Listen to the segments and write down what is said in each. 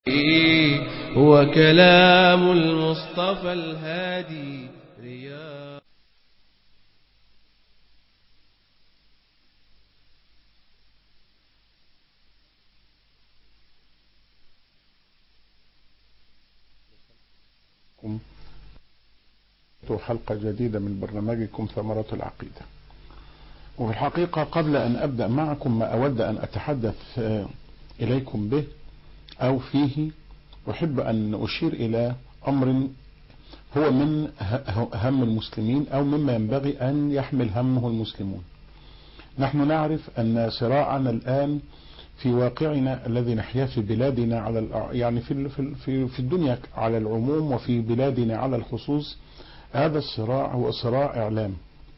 هو كلام المصطفى الهادي رياض حلقة جديدة من برنامجكم ثمرة العقيدة وفي الحقيقة قبل أن أبدأ معكم ما أود أن أتحدث إليكم به أو فيه أحب أن أشير إلى أمر هو من هم المسلمين أو مما ينبغي أن يحمل همه المسلمون نحن نعرف أن صراعنا الآن في واقعنا الذي نحياه في بلادنا على يعني في في في الدنيا على العموم وفي بلادنا على الخصوص هذا الصراع هو صراع إعلام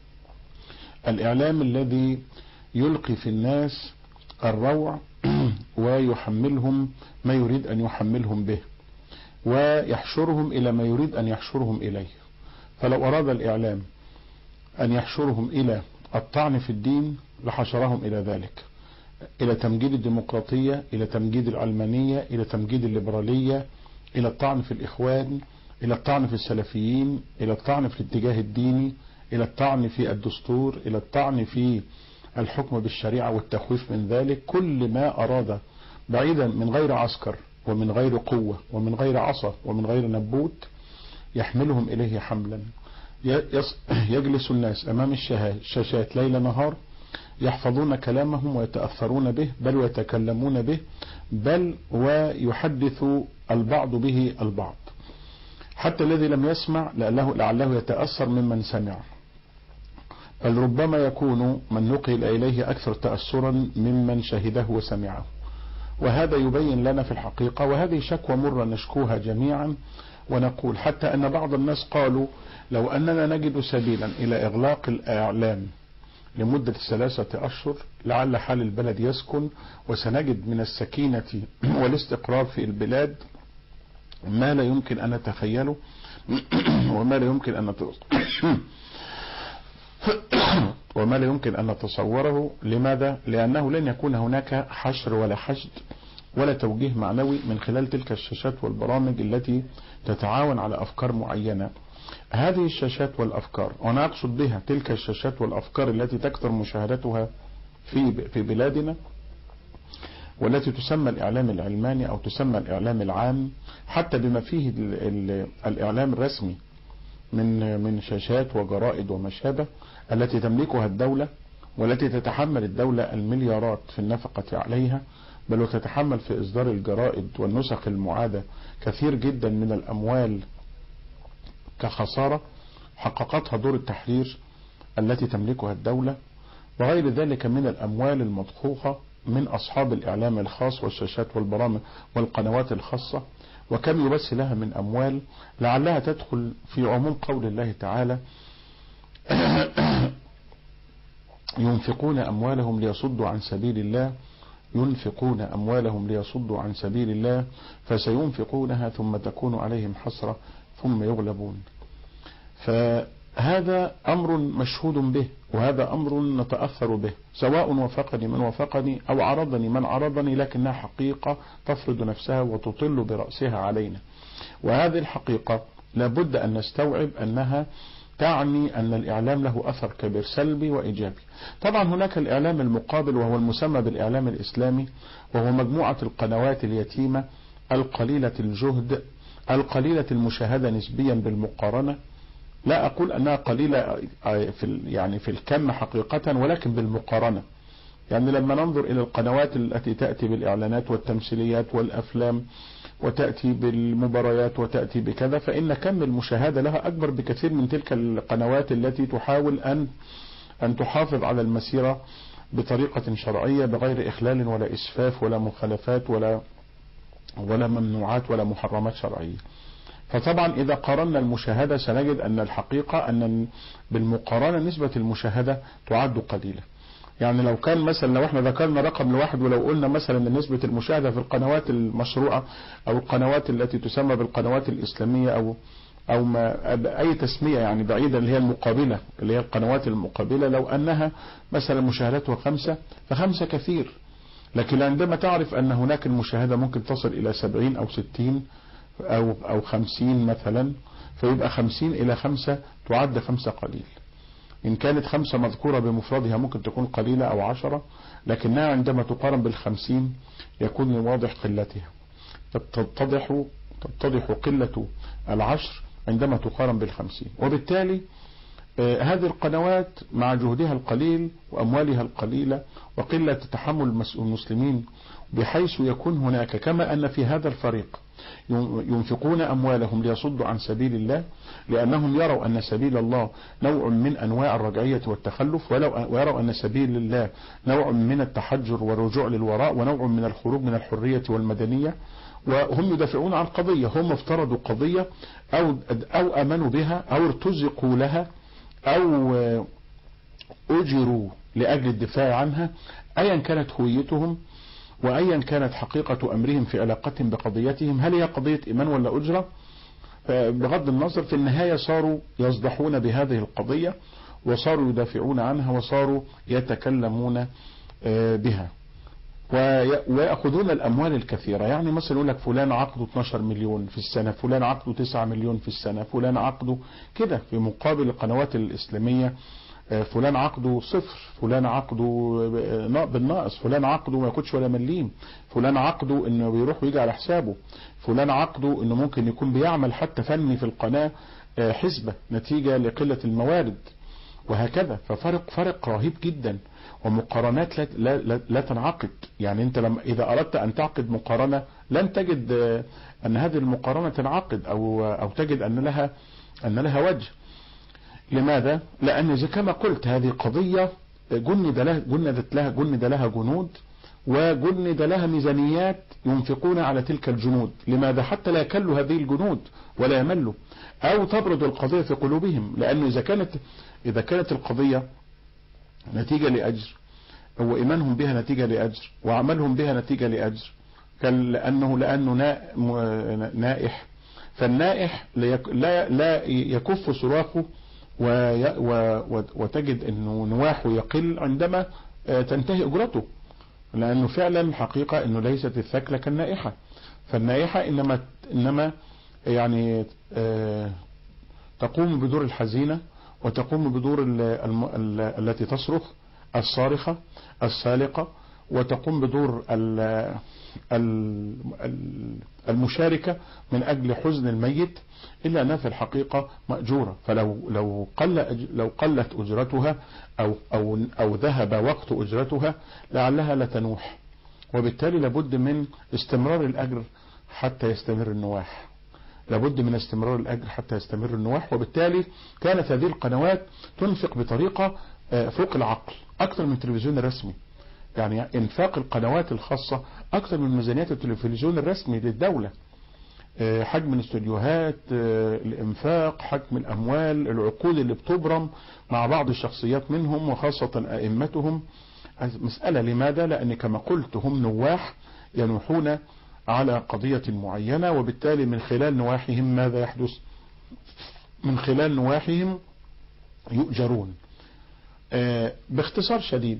الإعلام الذي يلقي في الناس الروع ويحملهم ما يريد أن يحملهم به ويحشرهم إلى ما يريد أن يحشرهم إليه فلو أراد الإعلام أن يحشرهم إلى الطعن في الدين لحشرهم إلى ذلك إلى تمجيد الديمقراطية إلى تمجيد العلمانية إلى تمجيد الليبرالية إلى الطعن في الإخوان إلى الطعن في السلفيين إلى الطعن في الاتجاه الديني إلى الطعن في الدستور إلى الطعن في الحكم بالشريعة والتخويف من ذلك كل ما أراد بعيدا من غير عسكر ومن غير قوة ومن غير عصا ومن غير نبوت يحملهم إليه حملا يجلس الناس أمام الشاشات ليل نهار يحفظون كلامهم ويتأثرون به بل ويتكلمون به بل ويحدث البعض به البعض حتى الذي لم يسمع لعله, لعله يتأثر ممن سمع بل ربما يكون من نقل إليه أكثر تأثرا ممن شهده وسمعه وهذا يبين لنا في الحقيقة وهذه شكوى مرة نشكوها جميعا ونقول حتى أن بعض الناس قالوا لو أننا نجد سبيلا إلى إغلاق الإعلام لمدة ثلاثة أشهر لعل حال البلد يسكن وسنجد من السكينة والاستقرار في البلاد ما لا يمكن أن نتخيله وما لا يمكن أن وما لا يمكن أن نتصوره لماذا؟ لأنه لن يكون هناك حشر ولا حشد ولا توجيه معنوي من خلال تلك الشاشات والبرامج التي تتعاون على أفكار معينة هذه الشاشات والأفكار وأنا أقصد بها تلك الشاشات والأفكار التي تكثر مشاهدتها في في بلادنا والتي تسمى الإعلام العلماني أو تسمى الإعلام العام حتى بما فيه ال ال الإعلام الرسمي من من شاشات وجرائد وما شابه التي تملكها الدولة والتي تتحمل الدولة المليارات في النفقة عليها بل وتتحمل في إصدار الجرائد والنسخ المعادة كثير جدا من الأموال كخسارة حققتها دور التحرير التي تملكها الدولة وغير ذلك من الأموال المضخوخة من أصحاب الإعلام الخاص والشاشات والبرامج والقنوات الخاصة وكم يبث لها من أموال لعلها تدخل في عموم قول الله تعالى ينفقون أموالهم ليصدوا عن سبيل الله ينفقون أموالهم ليصدوا عن سبيل الله فسينفقونها ثم تكون عليهم حسرة ثم يغلبون فهذا أمر مشهود به وهذا أمر نتأثر به سواء وفقني من وفقني أو عرضني من عرضني لكنها حقيقة تفرض نفسها وتطل برأسها علينا وهذه الحقيقة لابد أن نستوعب أنها تعني أن الإعلام له أثر كبير سلبي وإيجابي طبعا هناك الإعلام المقابل وهو المسمى بالإعلام الإسلامي وهو مجموعة القنوات اليتيمة القليلة الجهد القليلة المشاهدة نسبيا بالمقارنة لا أقول أنها قليلة في يعني في الكم حقيقة ولكن بالمقارنة يعني لما ننظر إلى القنوات التي تأتي بالإعلانات والتمثيليات والأفلام وتأتي بالمباريات وتأتي بكذا فإن كم المشاهدة لها أكبر بكثير من تلك القنوات التي تحاول أن أن تحافظ على المسيرة بطريقة شرعية بغير إخلال ولا إسفاف ولا مخالفات ولا ولا ممنوعات ولا محرمات شرعية فطبعا إذا قارنا المشاهدة سنجد أن الحقيقة أن بالمقارنة نسبة المشاهدة تعد قليلة يعني لو كان مثلا لو احنا ذكرنا رقم لواحد ولو قلنا مثلا ان نسبة المشاهدة في القنوات المشروعة او القنوات التي تسمى بالقنوات الاسلامية او او ما اي تسمية يعني بعيدة اللي هي المقابلة اللي هي القنوات المقابلة لو انها مثلا مشاهداتها خمسة فخمسة كثير لكن عندما تعرف أن هناك المشاهدة ممكن تصل إلى سبعين أو ستين أو, أو خمسين مثلا فيبقى خمسين إلى خمسة تعد خمسة قليل إن كانت خمسة مذكورة بمفردها ممكن تكون قليلة أو عشرة لكنها عندما تقارن بالخمسين يكون من واضح قلتها تتضح تتضح قلة العشر عندما تقارن بالخمسين وبالتالي آه هذه القنوات مع جهدها القليل وأموالها القليلة وقلة تحمل المسلمين بحيث يكون هناك كما أن في هذا الفريق ينفقون أموالهم ليصدوا عن سبيل الله لأنهم يروا أن سبيل الله نوع من أنواع الرجعية والتخلف ويروا أن سبيل الله نوع من التحجر والرجوع للوراء ونوع من الخروج من الحرية والمدنية وهم يدافعون عن قضية هم افترضوا قضية أو, أو أمنوا بها أو ارتزقوا لها أو أجروا لأجل الدفاع عنها أيا كانت هويتهم وأيا كانت حقيقة أمرهم في علاقتهم بقضيتهم هل هي قضية إيمان ولا أجرة بغض النظر في النهاية صاروا يصدحون بهذه القضية وصاروا يدافعون عنها وصاروا يتكلمون بها ويأخذون الأموال الكثيرة يعني مثلا يقول لك فلان عقده 12 مليون في السنة فلان عقده 9 مليون في السنة فلان عقده كده في مقابل القنوات الإسلامية فلان عقده صفر فلان عقده بالناقص فلان عقده ما ياخدش ولا مليم فلان عقده انه بيروح ويجي على حسابه فلان عقده انه ممكن يكون بيعمل حتى فني في القناة حسبة نتيجة لقلة الموارد وهكذا ففرق فرق رهيب جدا ومقارنات لا, لا, لا, لا تنعقد يعني انت لما اذا اردت ان تعقد مقارنة لن تجد ان هذه المقارنة تنعقد او او تجد ان لها ان لها وجه لماذا؟ لأن زي كما قلت هذه قضية جند لها جندت لها جند لها جنود وجند لها ميزانيات ينفقون على تلك الجنود لماذا حتى لا يكلوا هذه الجنود ولا يملوا أو تبرد القضية في قلوبهم لأنه إذا كانت إذا كانت القضية نتيجة لأجر وإيمانهم بها نتيجة لأجر وعملهم بها نتيجة لأجر لأنه لأنه نائح فالنائح لا لا يكف صراخه وتجد انه نواحه يقل عندما تنتهي اجرته لانه فعلا حقيقة انه ليست الثكلة كالنائحة فالنائحة انما انما يعني تقوم بدور الحزينة وتقوم بدور التي تصرخ الصارخة السالقة وتقوم بدور المشاركة من أجل حزن الميت إلا أنها في الحقيقة مأجورة فلو لو قل لو قلت أجرتها أو أو أو ذهب وقت أجرتها لعلها لتنوح وبالتالي لابد من استمرار الأجر حتى يستمر النواح لابد من استمرار الأجر حتى يستمر النواح وبالتالي كانت هذه القنوات تنفق بطريقة فوق العقل أكثر من التلفزيون الرسمي يعني انفاق القنوات الخاصة اكثر من ميزانيات التلفزيون الرسمي للدولة حجم الاستوديوهات الانفاق حجم الاموال العقود اللي بتبرم مع بعض الشخصيات منهم وخاصة ائمتهم مسألة لماذا لان كما قلت هم نواح ينوحون على قضية معينة وبالتالي من خلال نواحهم ماذا يحدث من خلال نواحهم يؤجرون باختصار شديد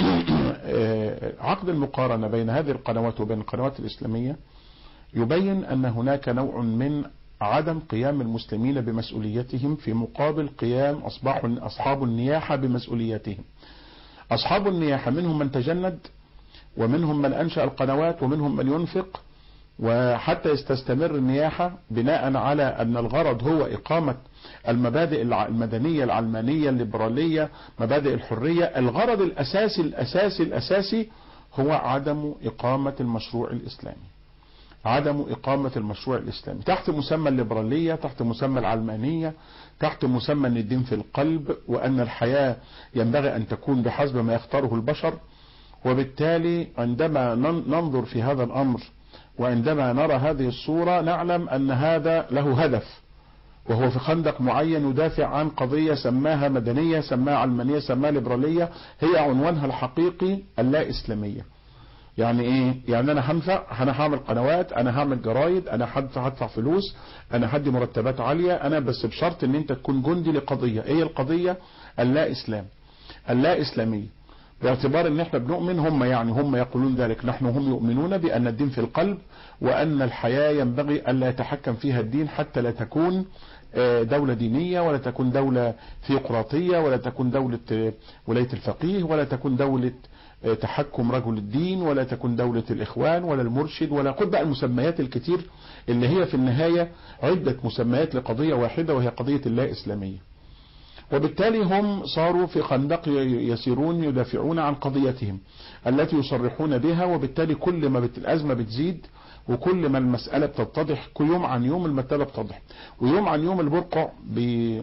عقد المقارنة بين هذه القنوات وبين القنوات الإسلامية يبين أن هناك نوع من عدم قيام المسلمين بمسؤوليتهم في مقابل قيام أصبح أصحاب النياحة بمسؤوليتهم أصحاب النياحة منهم من تجند ومنهم من أنشأ القنوات ومنهم من ينفق وحتى تستمر النياحة بناء على أن الغرض هو إقامة المبادئ المدنية العلمانية الليبرالية مبادئ الحرية الغرض الأساسي الأساسي الأساسي هو عدم إقامة المشروع الإسلامي عدم إقامة المشروع الإسلامي تحت مسمى الليبرالية تحت مسمى العلمانية تحت مسمى أن الدين في القلب وأن الحياة ينبغي أن تكون بحسب ما يختاره البشر وبالتالي عندما ننظر في هذا الأمر وعندما نرى هذه الصورة نعلم أن هذا له هدف وهو في خندق معين يدافع عن قضية سماها مدنية سماها علمانية سماها ليبرالية هي عنوانها الحقيقي اللا إسلامية يعني ايه يعني انا هنفع انا هعمل قنوات انا هعمل جرايد انا هدفع هدفع فلوس انا هدي مرتبات عالية انا بس بشرط ان انت تكون جندي لقضية ايه القضية اللا اسلام اللا اسلامية باعتبار ان احنا بنؤمن هم يعني هم يقولون ذلك نحن هم يؤمنون بان الدين في القلب وان الحياة ينبغي الا يتحكم فيها الدين حتى لا تكون دولة دينية ولا تكون دولة ثيوقراطية ولا تكون دولة ولاية الفقيه ولا تكون دولة تحكم رجل الدين ولا تكون دولة الإخوان ولا المرشد ولا خد بقى المسميات الكتير اللي هي في النهاية عدة مسميات لقضية واحدة وهي قضية اللا إسلامية وبالتالي هم صاروا في خندق يسيرون يدافعون عن قضيتهم التي يصرحون بها وبالتالي كل ما بت الأزمة بتزيد وكل ما المسألة بتتضح كل يوم عن يوم المسألة بتتضح ويوم عن يوم البرقع بي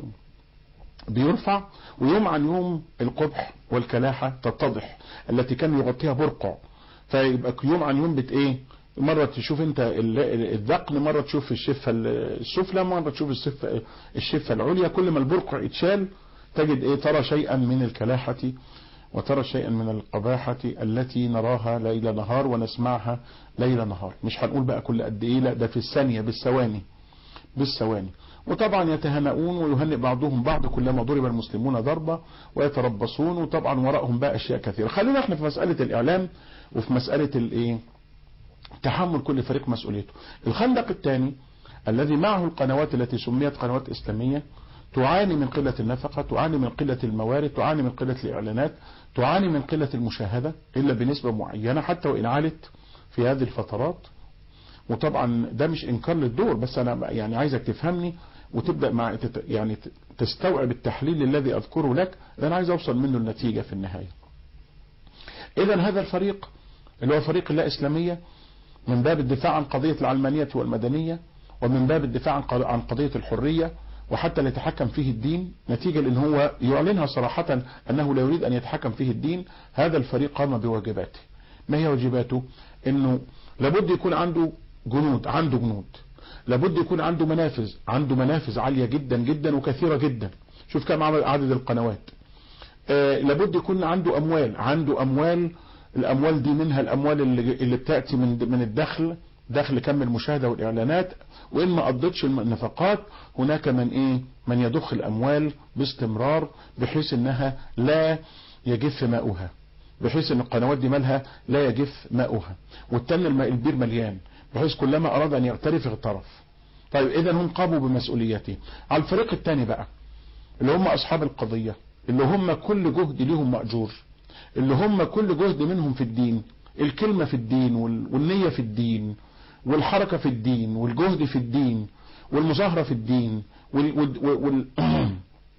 بيرفع ويوم عن يوم القبح والكلاحة تتضح التي كان يغطيها برقع فيبقى يوم عن يوم بت ايه مرة تشوف انت الذقن مرة تشوف الشفة السفلى مرة تشوف الشفة, الشفة العليا كل ما البرقع يتشال تجد ايه ترى شيئا من الكلاحة وترى شيئا من القباحة التي نراها ليل نهار ونسمعها ليل نهار مش هنقول بقى كل قد ايه لا ده في الثانية بالثواني بالثواني وطبعا يتهنئون ويهنئ بعضهم بعض كلما ضرب المسلمون ضربة ويتربصون وطبعا وراءهم بقى اشياء كثيرة خلينا احنا في مسألة الاعلام وفي مسألة الايه تحمل كل فريق مسؤوليته الخندق الثاني الذي معه القنوات التي سميت قنوات اسلامية تعاني من قلة النفقة تعاني من قلة الموارد تعاني من قلة الإعلانات تعاني من قلة المشاهدة إلا بنسبة معينة حتى وإن علت في هذه الفترات وطبعا ده مش إنكار للدور بس أنا يعني عايزك تفهمني وتبدأ مع يعني تستوعب التحليل الذي أذكره لك لأن عايز أوصل منه النتيجة في النهاية إذا هذا الفريق اللي هو فريق اللا إسلامية من باب الدفاع عن قضية العلمانية والمدنية ومن باب الدفاع عن قضية الحرية وحتى لا يتحكم فيه الدين نتيجة لأن هو يعلنها صراحة أنه لا يريد أن يتحكم فيه الدين هذا الفريق قام بواجباته ما هي واجباته أنه لابد يكون عنده جنود عنده جنود لابد يكون عنده منافذ عنده منافذ عالية جدا جدا وكثيرة جدا شوف كم عدد القنوات آه لابد يكون عنده أموال عنده أموال الأموال دي منها الأموال اللي, اللي بتأتي من من الدخل دخل كم المشاهدة والإعلانات وإن ما قضتش النفقات هناك من إيه من يضخ الأموال باستمرار بحيث إنها لا يجف ماؤها بحيث إن القنوات دي مالها لا يجف ماؤها والتن الماء البير مليان بحيث كلما أراد أن يغترف اغترف طيب إذا هم قاموا بمسؤوليته على الفريق الثاني بقى اللي هم أصحاب القضية اللي هم كل جهد ليهم مأجور اللي هم كل جهد منهم في الدين الكلمة في الدين والنية في الدين والحركة في الدين والجهد في الدين والمظاهرة في الدين وال وال وال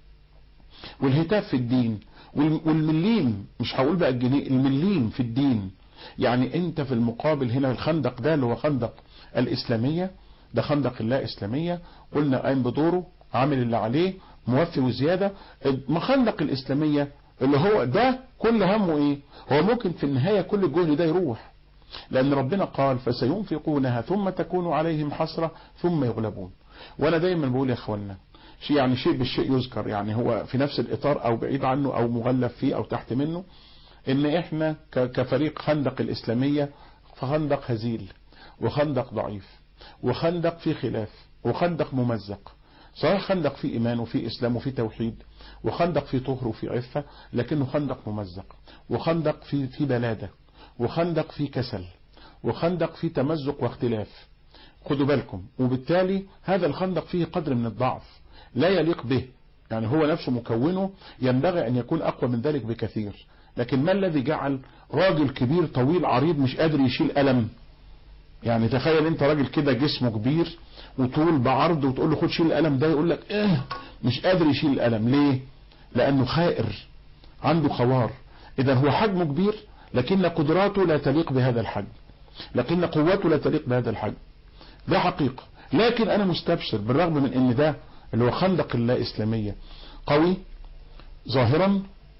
والهتاف في الدين والمليم مش هقول بقى الجنيه المليم في الدين يعني انت في المقابل هنا الخندق ده اللي هو خندق الاسلامية ده خندق الله اسلامية قلنا قايم بدوره عامل اللي عليه موفي وزيادة مخندق الاسلامية اللي هو ده كل همه ايه هو ممكن في النهاية كل الجهد ده يروح لأن ربنا قال فسينفقونها ثم تكون عليهم حسرة ثم يغلبون وأنا دايما بقول يا أخوانا شيء يعني شيء بالشيء يذكر يعني هو في نفس الإطار أو بعيد عنه أو مغلب فيه أو تحت منه إن إحنا كفريق خندق الإسلامية فخندق هزيل وخندق ضعيف وخندق فيه خلاف وخندق ممزق صحيح خندق فيه إيمان وفيه إسلام وفيه توحيد وخندق فيه طهر وفيه عفة لكنه خندق ممزق وخندق فيه, فيه بلادة وخندق فيه كسل وخندق فيه تمزق واختلاف خدوا بالكم وبالتالي هذا الخندق فيه قدر من الضعف لا يليق به يعني هو نفسه مكونه ينبغي أن يكون أقوى من ذلك بكثير لكن ما الذي جعل راجل كبير طويل عريض مش قادر يشيل ألم يعني تخيل انت راجل كده جسمه كبير وطول بعرض وتقول له خد شيل الألم ده يقول لك ايه مش قادر يشيل الألم ليه لأنه خائر عنده خوار إذا هو حجمه كبير لكن قدراته لا تليق بهذا الحجم لكن قوته لا تليق بهذا الحجم ده حقيقة لكن أنا مستبشر بالرغم من أن ده اللي هو خندق اللا إسلامية قوي ظاهرا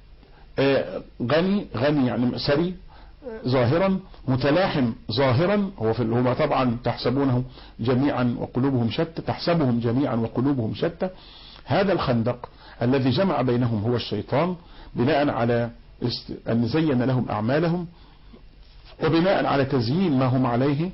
غني غني يعني سري ظاهرا متلاحم ظاهرا هو في هو طبعا تحسبونه جميعا وقلوبهم شتى تحسبهم جميعا وقلوبهم شتى هذا الخندق الذي جمع بينهم هو الشيطان بناء على أن زين لهم أعمالهم وبناء على تزيين ما هم عليه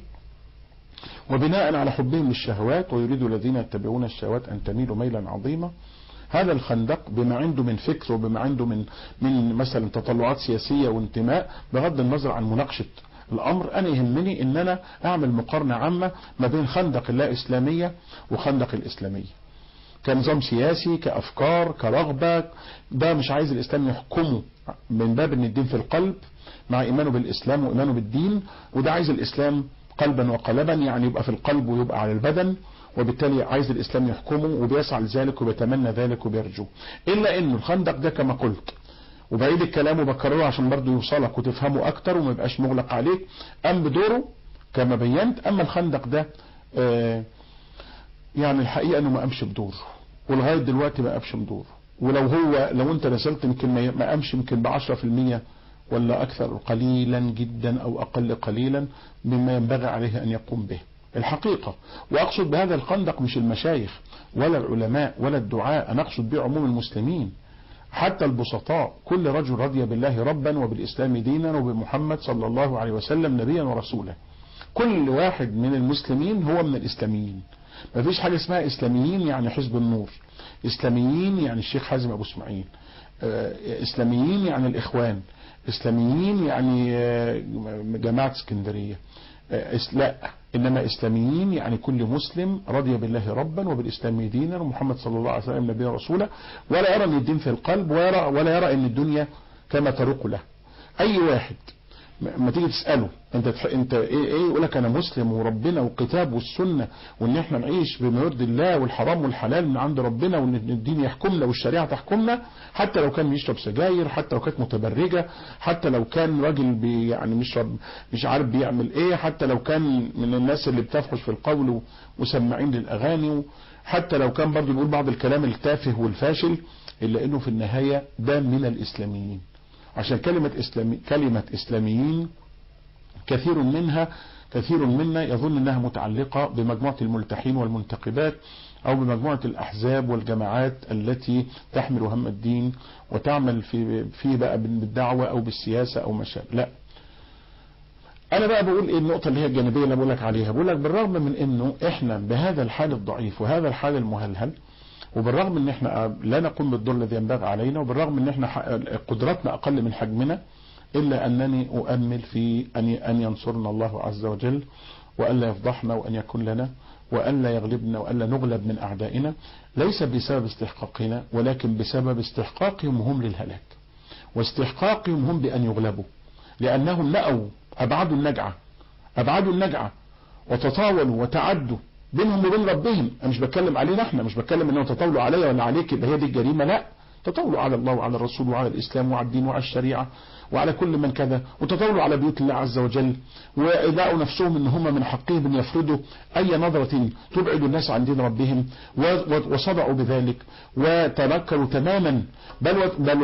وبناء على حبهم للشهوات ويريد الذين يتبعون الشهوات أن تميلوا ميلا عظيما هذا الخندق بما عنده من فكر وبما عنده من من مثلا تطلعات سياسيه وانتماء بغض النظر عن مناقشه الامر انا يهمني ان انا اعمل مقارنه عامه ما بين خندق اللا اسلاميه وخندق الاسلاميه كنظام سياسي كافكار كرغبه ده مش عايز الاسلام يحكمه من باب ان الدين في القلب مع ايمانه بالاسلام وايمانه بالدين وده عايز الاسلام قلبا وقلبا يعني يبقى في القلب ويبقى على البدن وبالتالي عايز الاسلام يحكمه وبيسعى لذلك وبيتمنى ذلك وبيرجو الا انه الخندق ده كما قلت وبعيد الكلام وبكرره عشان برضه يوصلك وتفهمه اكتر وما يبقاش مغلق عليك قام بدوره كما بينت اما الخندق ده آه يعني الحقيقه انه ما قامش بدوره ولغايه دلوقتي ما قامش بدوره ولو هو لو انت نزلت يمكن ما قامش يمكن ب 10% ولا اكثر قليلا جدا او اقل قليلا مما ينبغي عليه ان يقوم به الحقيقة واقصد بهذا الخندق مش المشايخ ولا العلماء ولا الدعاء انا اقصد به عموم المسلمين حتى البسطاء كل رجل رضي بالله ربا وبالاسلام دينا وبمحمد صلى الله عليه وسلم نبيا ورسولا كل واحد من المسلمين هو من الاسلاميين ما فيش حاجة اسمها اسلاميين يعني حزب النور اسلاميين يعني الشيخ حازم ابو اسماعيل اسلاميين يعني الاخوان اسلاميين يعني جماعة اسكندرية لا انما اسلاميين يعني كل مسلم رضي بالله ربا وبالاسلام دينا ومحمد صلى الله عليه وسلم نبيا ورسولا ولا يرى ان الدين في القلب ويرى ولا يرى ان الدنيا كما تروق له اي واحد ما تيجي تساله انت تح... انت ايه ايه يقول لك انا مسلم وربنا والكتاب والسنه وان احنا نعيش بما يرضي الله والحرام والحلال من عند ربنا وان الدين يحكمنا والشريعه تحكمنا حتى لو كان بيشرب سجاير حتى لو كانت متبرجه حتى لو كان راجل بي يعني مش مش عارف بيعمل ايه حتى لو كان من الناس اللي بتفحش في القول وسماعين للاغاني حتى لو كان برضه بيقول بعض الكلام التافه والفاشل الا انه في النهايه ده من الاسلاميين عشان كلمة إسلامي كلمة إسلاميين كثير منها كثير منا يظن أنها متعلقة بمجموعة الملتحين والمنتقبات أو بمجموعة الأحزاب والجماعات التي تحمل هم الدين وتعمل في في بقى بالدعوة أو بالسياسة أو ما شابه لا أنا بقى بقول إيه النقطة اللي هي الجانبية اللي بقول لك عليها بقول لك بالرغم من إنه إحنا بهذا الحال الضعيف وهذا الحال المهلهل وبالرغم ان احنا لا نقوم بالدور الذي ينبغي علينا وبالرغم ان احنا قدراتنا اقل من حجمنا الا انني اؤمل في ان ان ينصرنا الله عز وجل والا يفضحنا وان يكون لنا والا يغلبنا والا نغلب من اعدائنا ليس بسبب استحقاقنا ولكن بسبب استحقاقهم هم للهلاك واستحقاقهم هم بان يغلبوا لانهم لقوا ابعدوا النجعه ابعدوا النجعه وتطاولوا وتعدوا بينهم وبين ربهم انا مش بتكلم علينا احنا مش بتكلم انهم تطاولوا عليا ولا عليك يبقى هي دي الجريمه لا تطاولوا على الله وعلى الرسول وعلى الاسلام وعلى الدين وعلى الشريعه وعلى كل من كذا وتطاولوا على بيوت الله عز وجل ولقوا نفسهم ان هم من حقهم ان يفرضوا اي نظره تبعد الناس عن دين ربهم وصدعوا بذلك وتنكروا تماما بل بل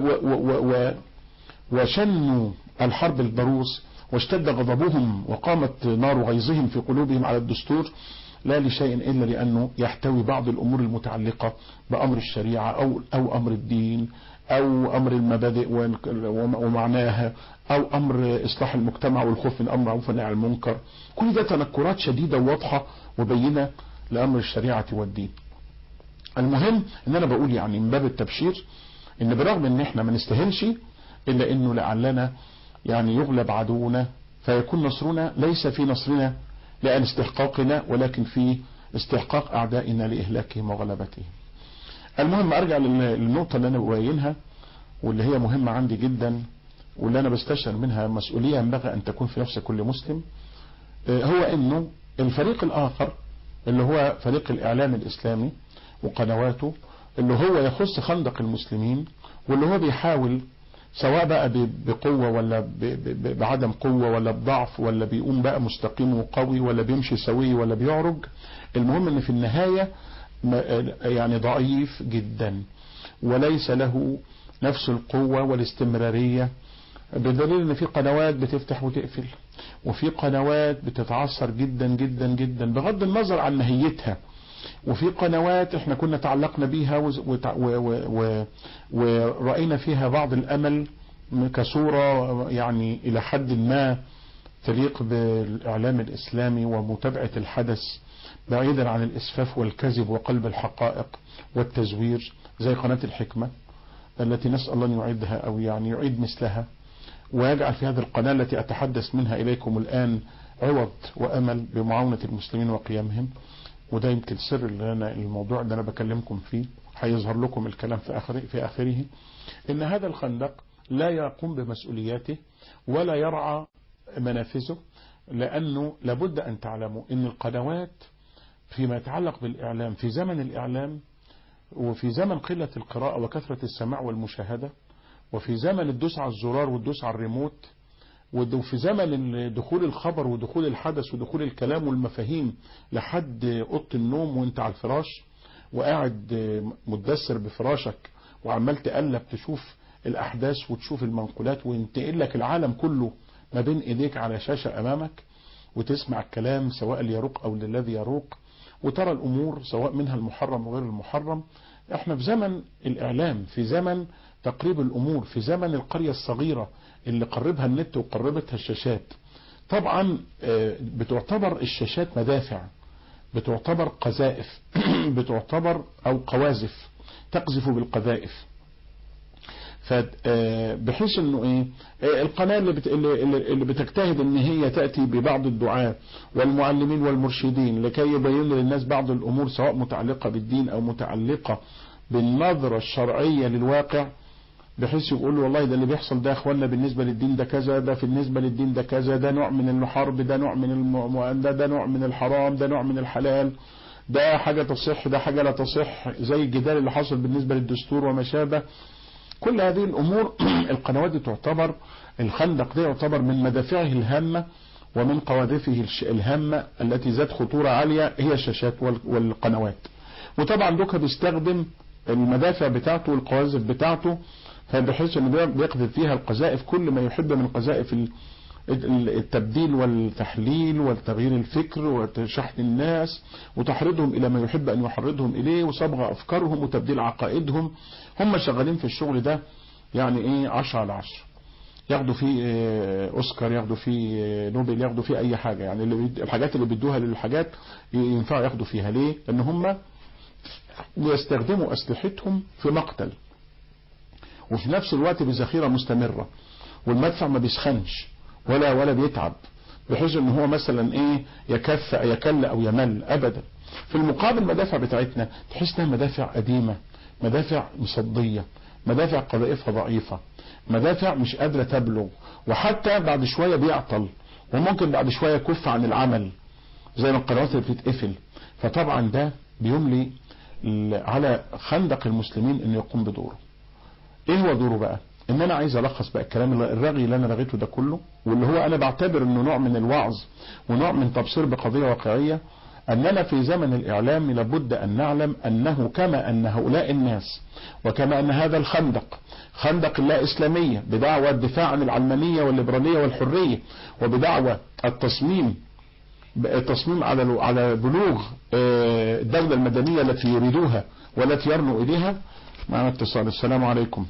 وشنوا الحرب الضروس واشتد غضبهم وقامت نار غيظهم في قلوبهم على الدستور لا لشيء إلا لأنه يحتوي بعض الأمور المتعلقة بأمر الشريعة أو, أو أمر الدين أو أمر المبادئ ومعناها أو أمر إصلاح المجتمع والخوف من أمر معروف والنهي عن المنكر كل ده تنكرات شديدة وواضحة وبينة لأمر الشريعة والدين المهم ان انا بقول يعني من باب التبشير ان برغم ان احنا ما نستاهلش الا انه لعلنا يعني يغلب عدونا فيكون نصرنا ليس في نصرنا لأن استحقاقنا ولكن في استحقاق أعدائنا لإهلاكهم وغلبتهم المهم أرجع للنقطة اللي أنا ببينها واللي هي مهمة عندي جدا واللي أنا بستشعر منها مسؤولية ينبغي أن تكون في نفس كل مسلم هو أنه الفريق الآخر اللي هو فريق الإعلام الإسلامي وقنواته اللي هو يخص خندق المسلمين واللي هو بيحاول سواء بقى بقوة ولا بعدم قوة ولا بضعف ولا بيقوم بقى مستقيم وقوي ولا بيمشي سوي ولا بيعرج المهم ان في النهاية يعني ضعيف جدا وليس له نفس القوة والاستمرارية بدليل ان في قنوات بتفتح وتقفل وفي قنوات بتتعثر جدا جدا جدا بغض النظر عن ماهيتها وفي قنوات احنا كنا تعلقنا بيها ورأينا فيها بعض الامل كصورة يعني الى حد ما تليق بالاعلام الاسلامي ومتابعة الحدث بعيدا عن الإسفاف والكذب وقلب الحقائق والتزوير زي قناة الحكمة التي نسأل الله أن يعيدها أو يعني يعيد مثلها ويجعل في هذه القناة التي أتحدث منها إليكم الآن عوض وأمل بمعاونة المسلمين وقيامهم وده يمكن سر اللي أنا الموضوع اللي أنا بكلمكم فيه هيظهر لكم الكلام في آخره, في آخره إن هذا الخندق لا يقوم بمسؤولياته ولا يرعى منافذه لأنه لابد أن تعلموا أن القنوات فيما يتعلق بالإعلام في زمن الإعلام وفي زمن قلة القراءة وكثرة السماع والمشاهدة وفي زمن الدوس على الزرار والدوس على الريموت وفي زمن دخول الخبر ودخول الحدث ودخول الكلام والمفاهيم لحد اوضه النوم وانت على الفراش وقاعد متدثر بفراشك وعمال تقلب تشوف الاحداث وتشوف المنقولات وينتقل لك العالم كله ما بين ايديك على شاشة امامك وتسمع الكلام سواء ليروق او للذي يروق وترى الامور سواء منها المحرم وغير المحرم احنا في زمن الاعلام في زمن تقريب الامور في زمن القرية الصغيرة اللي قربها النت وقربتها الشاشات طبعا بتعتبر الشاشات مدافع بتعتبر قذائف بتعتبر او قواذف تقذف بالقذائف فبحيث انه ايه القناة اللي, بت... اللي بتجتهد ان هي تأتي ببعض الدعاة والمعلمين والمرشدين لكي يبين للناس بعض الامور سواء متعلقة بالدين او متعلقة بالنظرة الشرعية للواقع بحيث يقول والله ده اللي بيحصل ده اخوانا بالنسبة للدين ده كذا ده بالنسبة للدين ده كذا ده نوع من الحرب ده نوع من الم... ده, ده نوع من الحرام ده نوع من الحلال ده حاجة تصح ده حاجة لا تصح زي الجدال اللي حصل بالنسبة للدستور وما شابه كل هذه الأمور القنوات دي تعتبر الخندق ده يعتبر من مدافعه الهامة ومن قواذفه الهامة التي ذات خطورة عالية هي الشاشات والقنوات وطبعا دوكا بيستخدم المدافع بتاعته والقواذف بتاعته بحيث انه بيقذف فيها القذائف كل ما يحب من قذائف التبديل والتحليل وتغيير الفكر وشحن الناس وتحريضهم الى ما يحب ان يحرضهم اليه وصبغ افكارهم وتبديل عقائدهم هم شغالين في الشغل ده يعني ايه عشرة على عشرة ياخدوا فيه اوسكار ياخدوا فيه نوبل ياخدوا فيه اي حاجة يعني اللي بيد... الحاجات اللي بيدوها للحاجات ينفعوا ياخدوا فيها ليه لان هم بيستخدموا اسلحتهم في مقتل وفي نفس الوقت بذخيرة مستمرة والمدفع ما بيسخنش ولا ولا بيتعب بحيث ان هو مثلا ايه يكف يكل او يمل ابدا في المقابل المدافع بتاعتنا تحس انها مدافع قديمة مدافع مصدية مدافع قذائفها ضعيفة مدافع مش قادرة تبلغ وحتى بعد شوية بيعطل وممكن بعد شوية يكف عن العمل زي ما القنوات اللي بتتقفل فطبعا ده بيملي على خندق المسلمين انه يقوم بدوره ايه هو دوره بقى ان انا عايز الخص بقى الكلام الرغي اللي انا رغيته ده كله واللي هو انا بعتبر انه نوع من الوعظ ونوع من تبصير بقضية واقعية اننا في زمن الاعلام لابد ان نعلم انه كما ان هؤلاء الناس وكما ان هذا الخندق خندق اللا اسلامية بدعوى الدفاع عن العلمانية والليبرالية والحرية وبدعوى التصميم التصميم على على بلوغ الدولة المدنية التي يريدوها والتي يرنوا اليها معنا اتصال السلام عليكم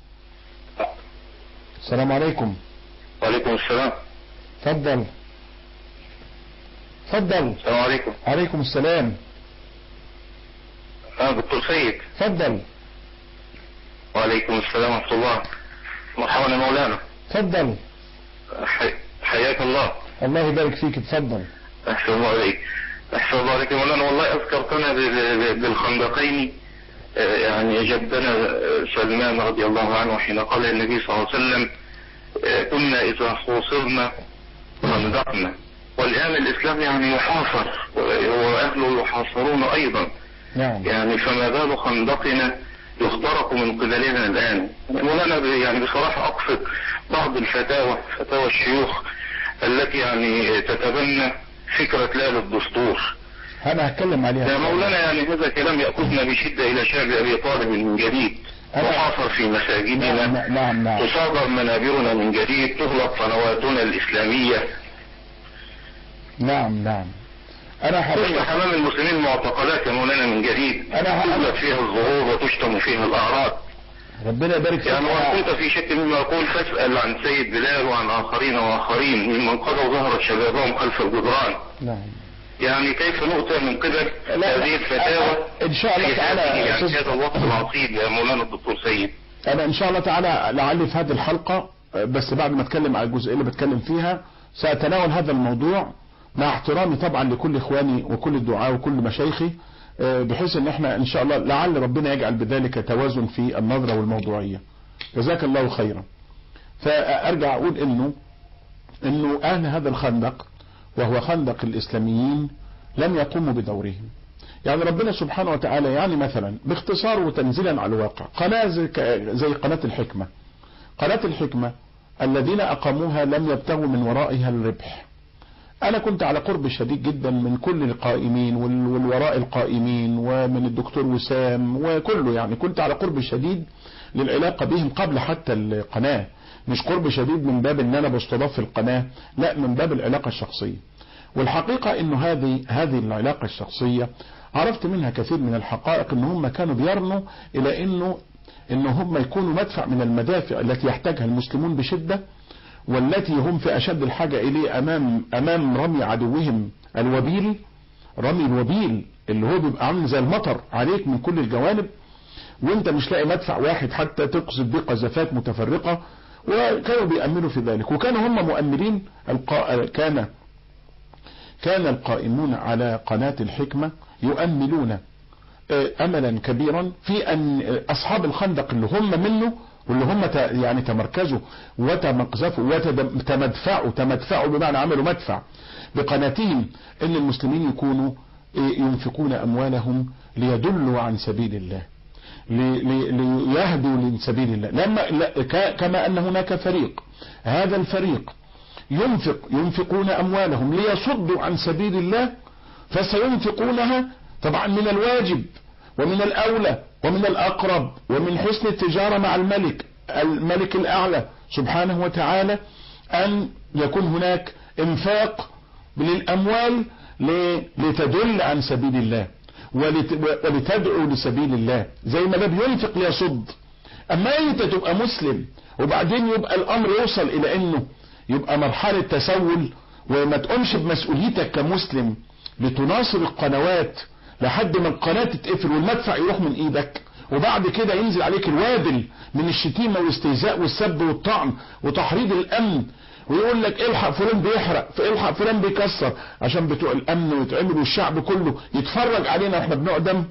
السلام عليكم وعليكم السلام تفضل تفضل السلام عليكم عليكم السلام اه دكتور سيد تفضل وعليكم السلام ورحمة الله مرحبا يا مولانا تفضل حي... حياك الله الله يبارك فيك تفضل احسن الله عليك احسن الله عليك يا مولانا والله اذكرتنا ب... ب... بالخندقين يعني جدنا سلمان رضي الله عنه حين قال النبي صلى الله عليه وسلم كنا اذا حوصرنا خندقنا والان الاسلام يعني يحاصر واهله يحاصرون ايضا نعم يعني فما بال خندقنا يخترق من قبلنا الان مولانا يعني بصراحة اقصد بعض الفتاوى فتاوى الشيوخ التي يعني تتبنى فكرة لا للدستور انا هتكلم عليها يا مولانا يعني هذا كلام يأخذنا بشدة إلى شعب أبي طالب من جديد أنا- تحاصر في مساجدنا نعم نعم نعم تصادر منابرنا من جديد تغلق قنواتنا الإسلامية نعم نعم انا تفتح حقيقة أمام المسلمين معتقلات يا مولانا من جديد أنا- تغلق فيها الظهور وتشتم فيها الأعراض ربنا يبارك فيك يعني وإن أنا- كنت في شك مما يقول فاسأل عن سيد بلال وعن آخرين وآخرين ممن قضوا ظهر شبابهم خلف الجدران نعم يعني كيف نؤتى من قبل لا، هذه الفتاوى إن شاء الله في تعالى هذه- يا يعني أستاذ- هذا الوقت العصيب يا مولانا الدكتور سيد انا ان شاء الله تعالى لعلي في هذه الحلقة بس بعد ما اتكلم على الجزئية اللي بتكلم فيها سأتناول هذا الموضوع مع احترامي طبعا لكل اخواني وكل الدعاء وكل مشايخي آه، بحيث ان احنا ان شاء الله لعل ربنا يجعل بذلك توازن في النظرة والموضوعية جزاك الله خيرا فارجع اقول انه انه اهل هذا الخندق وهو خندق الاسلاميين لم يقوموا بدورهم يعني ربنا سبحانه وتعالى يعني مثلا باختصار وتنزيلا على الواقع قناة زي, زي قناة الحكمة قناة الحكمة الذين أقاموها لم يبتغوا من ورائها الربح أنا كنت على قرب شديد جدا من كل القائمين وال- والوراء القائمين ومن الدكتور وسام وكله يعني كنت على قرب شديد للعلاقة بهم قبل حتى القناة مش قرب شديد من باب ان انا بستضاف في القناة لا من باب العلاقة الشخصية والحقيقة انه هذه هذه العلاقة الشخصية عرفت منها كثير من الحقائق ان هم كانوا بيرنوا الى انه ان هم يكونوا مدفع من المدافع التي يحتاجها المسلمون بشدة والتي هم في اشد الحاجة اليه امام امام رمي عدوهم الوبيل رمي الوبيل اللي هو بيبقى عامل زي المطر عليك من كل الجوانب وانت مش لاقي مدفع واحد حتى تقذف بيه قذافات متفرقة وكانوا بيأمنوا في ذلك وكانوا هم مؤمنين القا... كان كان القائمون على قناة الحكمة يؤملون آه، املا كبيرا في ان آه، اصحاب الخندق اللي هم منه واللي هم ت- يعني تمركزوا وتمقذفوا وتمدفعوا تمدفعوا بمعنى عملوا مدفع بقناتهم ان المسلمين يكونوا آه، ينفقون اموالهم ليدلوا عن سبيل الله لي- لي- ليهدوا لسبيل الله لما لا- ك- كما ان هناك فريق هذا الفريق ينفق ينفقون اموالهم ليصدوا عن سبيل الله فسينفقونها طبعا من الواجب ومن الاولى ومن الاقرب ومن حسن التجارة مع الملك الملك الاعلى سبحانه وتعالى ان يكون هناك انفاق للاموال ل- لتدل عن سبيل الله ولت- ولتدعو لسبيل الله زي ما ده بينفق ليصد اما انت تبقى مسلم وبعدين يبقى الامر يوصل الى انه يبقى مرحلة تسول وما تقومش بمسؤوليتك كمسلم لتناصر القنوات لحد ما القناة تتقفل والمدفع يروح من ايدك وبعد كده ينزل عليك الوابل من الشتيمة والاستهزاء والسب والطعن وتحريض الامن ويقول لك الحق فلان بيحرق الحق فلان بيكسر عشان بتوع الامن ويتعملوا الشعب كله يتفرج علينا واحنا بنقدم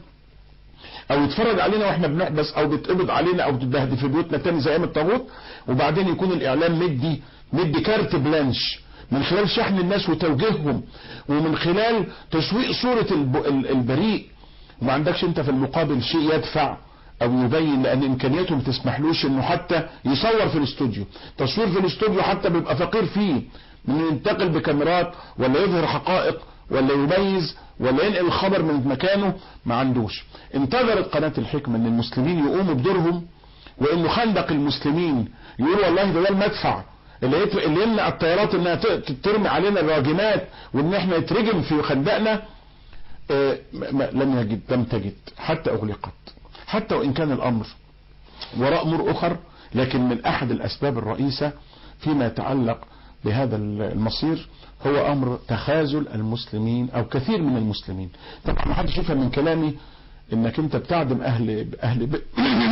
او يتفرج علينا واحنا بنحبس او بيتقبض علينا او بتتبهدل في بيوتنا تاني زي ايام الطاغوت وبعدين يكون الاعلام مدي مدي كارت بلانش من خلال شحن الناس وتوجيههم ومن خلال تسويق صورة الب- ال- البريء وما عندكش انت في المقابل شيء يدفع او يبين لان امكانياته ما تسمحلوش انه حتى يصور في الاستوديو تصوير في الاستوديو حتى بيبقى فقير فيه من ينتقل بكاميرات ولا يظهر حقائق ولا يميز ولا ينقل الخبر من مكانه ما عندوش انتظرت قناة الحكمة ان المسلمين يقوموا بدورهم وانه خندق المسلمين يقول والله ده ده المدفع اللي يت- اللي يمنع الطيارات انها ت- ت- ترمي علينا الراجمات وان احنا يترجم في خندقنا آه، ما- ما- لم يجد لم تجد حتى اغلقت حتى وان كان الامر وراء امور اخر لكن من احد الاسباب الرئيسة فيما يتعلق بهذا المصير هو امر تخاذل المسلمين او كثير من المسلمين طبعا ما حدش يفهم من كلامي انك انت بتعدم اهل اهل ب...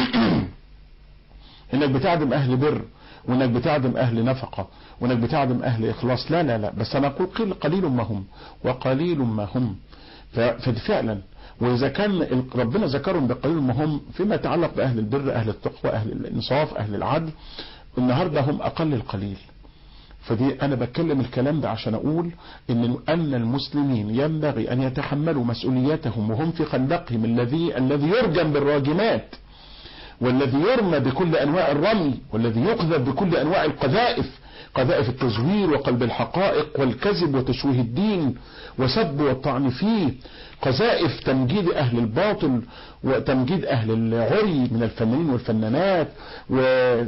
انك بتعدم اهل بر وانك بتعدم اهل نفقة وانك بتعدم اهل اخلاص لا لا لا بس انا اقول قل قليل ما هم وقليل ما هم ف- ففعلا واذا كان ال- ربنا ذكرهم بقليل ما هم فيما يتعلق باهل البر اهل التقوى اهل الانصاف اهل العدل النهاردة هم اقل القليل فدي انا بتكلم الكلام ده عشان اقول ان ان المسلمين ينبغي ان يتحملوا مسؤولياتهم وهم في خندقهم الذي الذي يرجم بالراجمات والذي يرمى بكل انواع الرمي والذي يقذف بكل انواع القذائف قذائف التزوير وقلب الحقائق والكذب وتشويه الدين وسب والطعن فيه قذائف تمجيد اهل الباطل وتمجيد اهل العري من الفنانين والفنانات و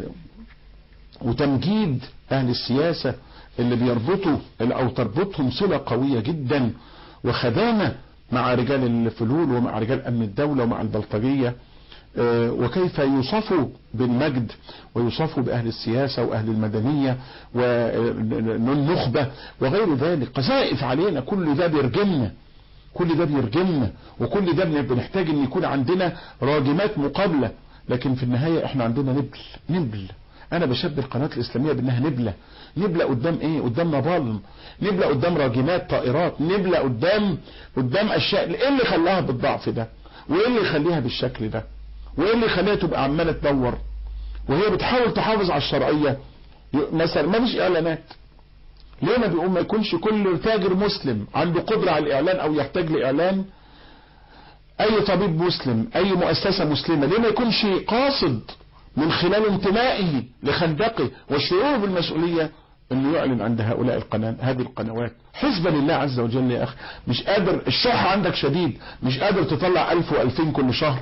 وتمجيد اهل السياسة اللي بيربطوا او تربطهم صلة قوية جدا وخدامة مع رجال الفلول ومع رجال امن الدولة ومع البلطجية وكيف يوصفوا بالمجد ويوصفوا بأهل السياسة وأهل المدنية والنخبة وغير ذلك قذائف علينا كل ده بيرجمنا كل ده بيرجمنا وكل ده بنحتاج ان يكون عندنا راجمات مقابلة لكن في النهاية احنا عندنا نبل نبل انا بشبه القناة الاسلامية بانها نبلة نبلة قدام ايه قدام نبالم نبلة قدام راجمات طائرات نبلة قدام قدام اشياء ايه اللي خلاها بالضعف ده وايه اللي يخليها بالشكل ده وايه اللي يخليها تبقى عمالة تدور وهي بتحاول تحافظ على الشرعية مثلا ما فيش اعلانات ليه ما بيقوم ما يكونش كل تاجر مسلم عنده قدرة على الاعلان او يحتاج لاعلان اي طبيب مسلم اي مؤسسة مسلمة ليه ما يكونش قاصد من خلال انتمائه لخندقه والشعور بالمسؤولية انه يعلن عند هؤلاء القناة هذه القنوات حسبا لله عز وجل يا اخي مش قادر الشح عندك شديد مش قادر تطلع الف والفين كل شهر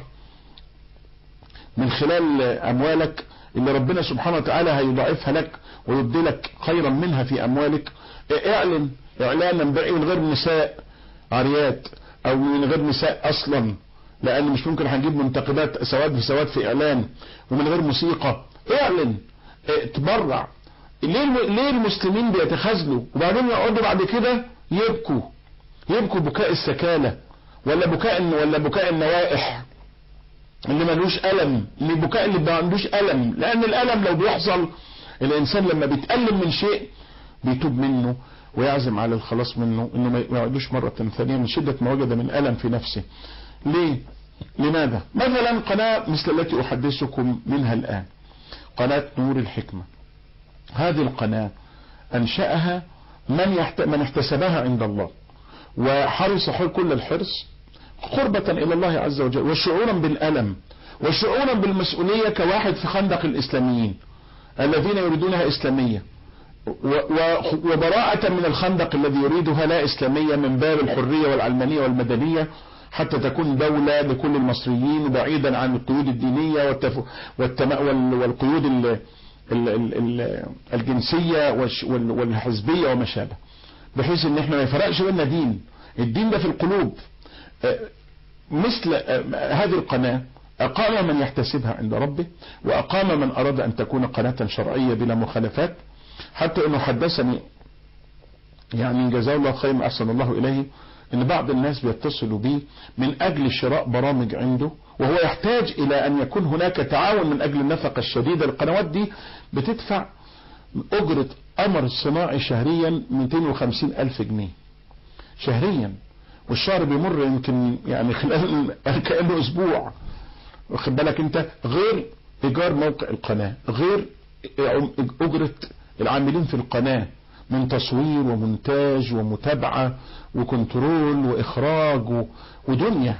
من خلال اموالك اللي ربنا سبحانه وتعالى هيضاعفها لك ويبدلك خيرا منها في اموالك اعلن اعلانا من غير نساء عريات او من غير نساء اصلا لان مش ممكن هنجيب منتقبات سواد في سواد في اعلان ومن غير موسيقى اعلن اتبرع ليه ليه المسلمين بيتخاذلوا وبعدين يقعدوا بعد كده يبكوا يبكوا بكاء السكالة ولا بكاء ولا بكاء النوائح اللي ملوش ألم اللي بكاء اللي ما عندوش ألم لأن الألم لو بيحصل الإنسان لما بيتألم من شيء بيتوب منه ويعزم على الخلاص منه انه ما يعودوش مرة ثانية من شدة ما وجد من ألم في نفسه ليه لماذا مثلا قناة مثل التي أحدثكم منها الآن قناة نور الحكمة هذه القناة أنشأها من, يحت... من احتسبها عند الله وحرص كل الحرص قربة إلى الله عز وجل وشعورا بالألم وشعورا بالمسؤولية كواحد في خندق الإسلاميين الذين يريدونها إسلامية وبراءة من الخندق الذي يريدها لا إسلامية من باب الحرية والعلمانية والمدنية حتى تكون دولة لكل المصريين بعيدا عن القيود الدينية والتف... والتم... والقيود ال... ال... ال... الجنسية وال... والحزبية وما شابه بحيث ان احنا ما يفرقش بيننا دين الدين ده في القلوب مثل هذه القناة أقام من يحتسبها عند ربه وأقام من أراد أن تكون قناة شرعية بلا مخالفات حتى أنه حدثني يعني جزاه الله خير أحسن الله إليه ان بعض الناس بيتصلوا بي من اجل شراء برامج عنده وهو يحتاج الى ان يكون هناك تعاون من اجل النفقة الشديدة القنوات دي بتدفع اجرة قمر صناعي شهريا 250 الف جنيه شهريا والشهر بيمر يمكن يعني خلال كأنه اسبوع واخد بالك انت غير ايجار موقع القناة غير اجرة العاملين في القناة من تصوير ومونتاج ومتابعة وكنترول واخراج ودنيا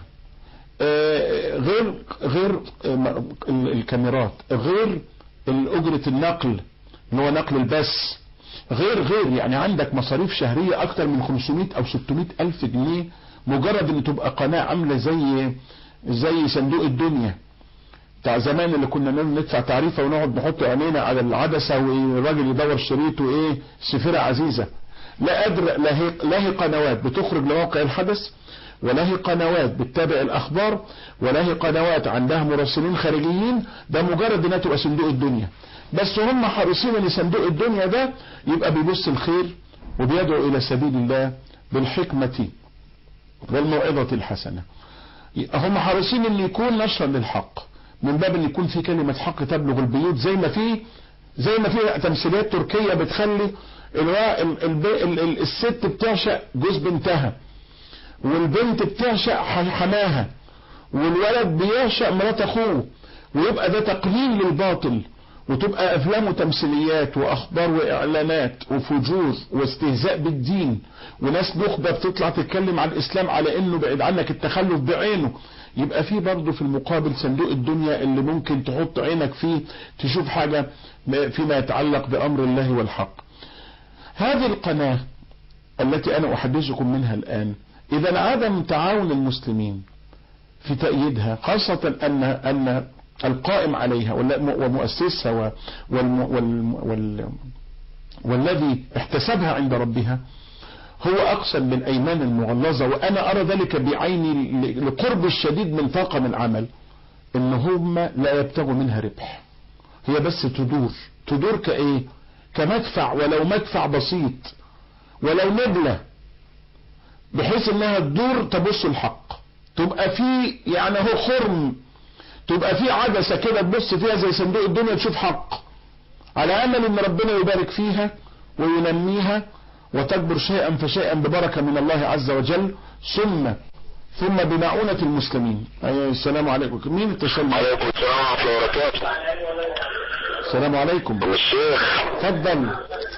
غير غير الكاميرات غير اجرة النقل اللي هو نقل البث غير غير يعني عندك مصاريف شهرية اكتر من 500 او 600 الف جنيه مجرد ان تبقى قناة عاملة زي زي صندوق الدنيا بتاع زمان اللي كنا ندفع تعريفة ونقعد نحط عينينا على العدسة والراجل يدور شريط وايه سفيرة عزيزة لا قادر لا هي, لا هي قنوات بتخرج لموقع الحدث ولا هي قنوات بتتابع الاخبار ولا هي قنوات عندها مراسلين خارجيين ده مجرد انها تبقى صندوق الدنيا بس هم حريصين ان صندوق الدنيا ده يبقى بيبص الخير وبيدعو الى سبيل الله بالحكمة والموعظة الحسنة هم حريصين ان يكون نشرا للحق من باب ان يكون في كلمة حق تبلغ البيوت زي ما في زي ما في تمثيليات تركية بتخلي الست بتعشق جوز بنتها والبنت بتعشق حماها والولد بيعشق مرات اخوه ويبقى ده تقليل للباطل وتبقى افلام وتمثيليات واخبار واعلانات وفجور واستهزاء بالدين وناس نخبة بتطلع تتكلم عن الاسلام على انه بعيد عنك التخلف بعينه يبقى في برضه في المقابل صندوق الدنيا اللي ممكن تحط عينك فيه تشوف حاجة فيما يتعلق بامر الله والحق هذه القناة التي انا احدثكم منها الان اذا عدم تعاون المسلمين في تأييدها خاصة ان ان القائم عليها ومؤسسها والذي احتسبها عند ربها هو أقسم من أيمان المغلظة وأنا أرى ذلك بعيني لقرب الشديد من طاقم العمل ان هم لا يبتغوا منها ربح هي بس تدور تدور كايه كمدفع ولو مدفع بسيط ولو نبلة بحيث انها تدور تبص الحق تبقى في يعني هو خرم تبقى في عدسة كده تبص فيها زي صندوق الدنيا تشوف حق على امل ان ربنا يبارك فيها وينميها وتكبر شيئا فشيئا ببركة من الله عز وجل ثم ثم بمعونة المسلمين أيوة السلام عليكم مين اتصل عليكم السلام ورحمة الله وبركاته السلام عليكم الشيخ اتفضل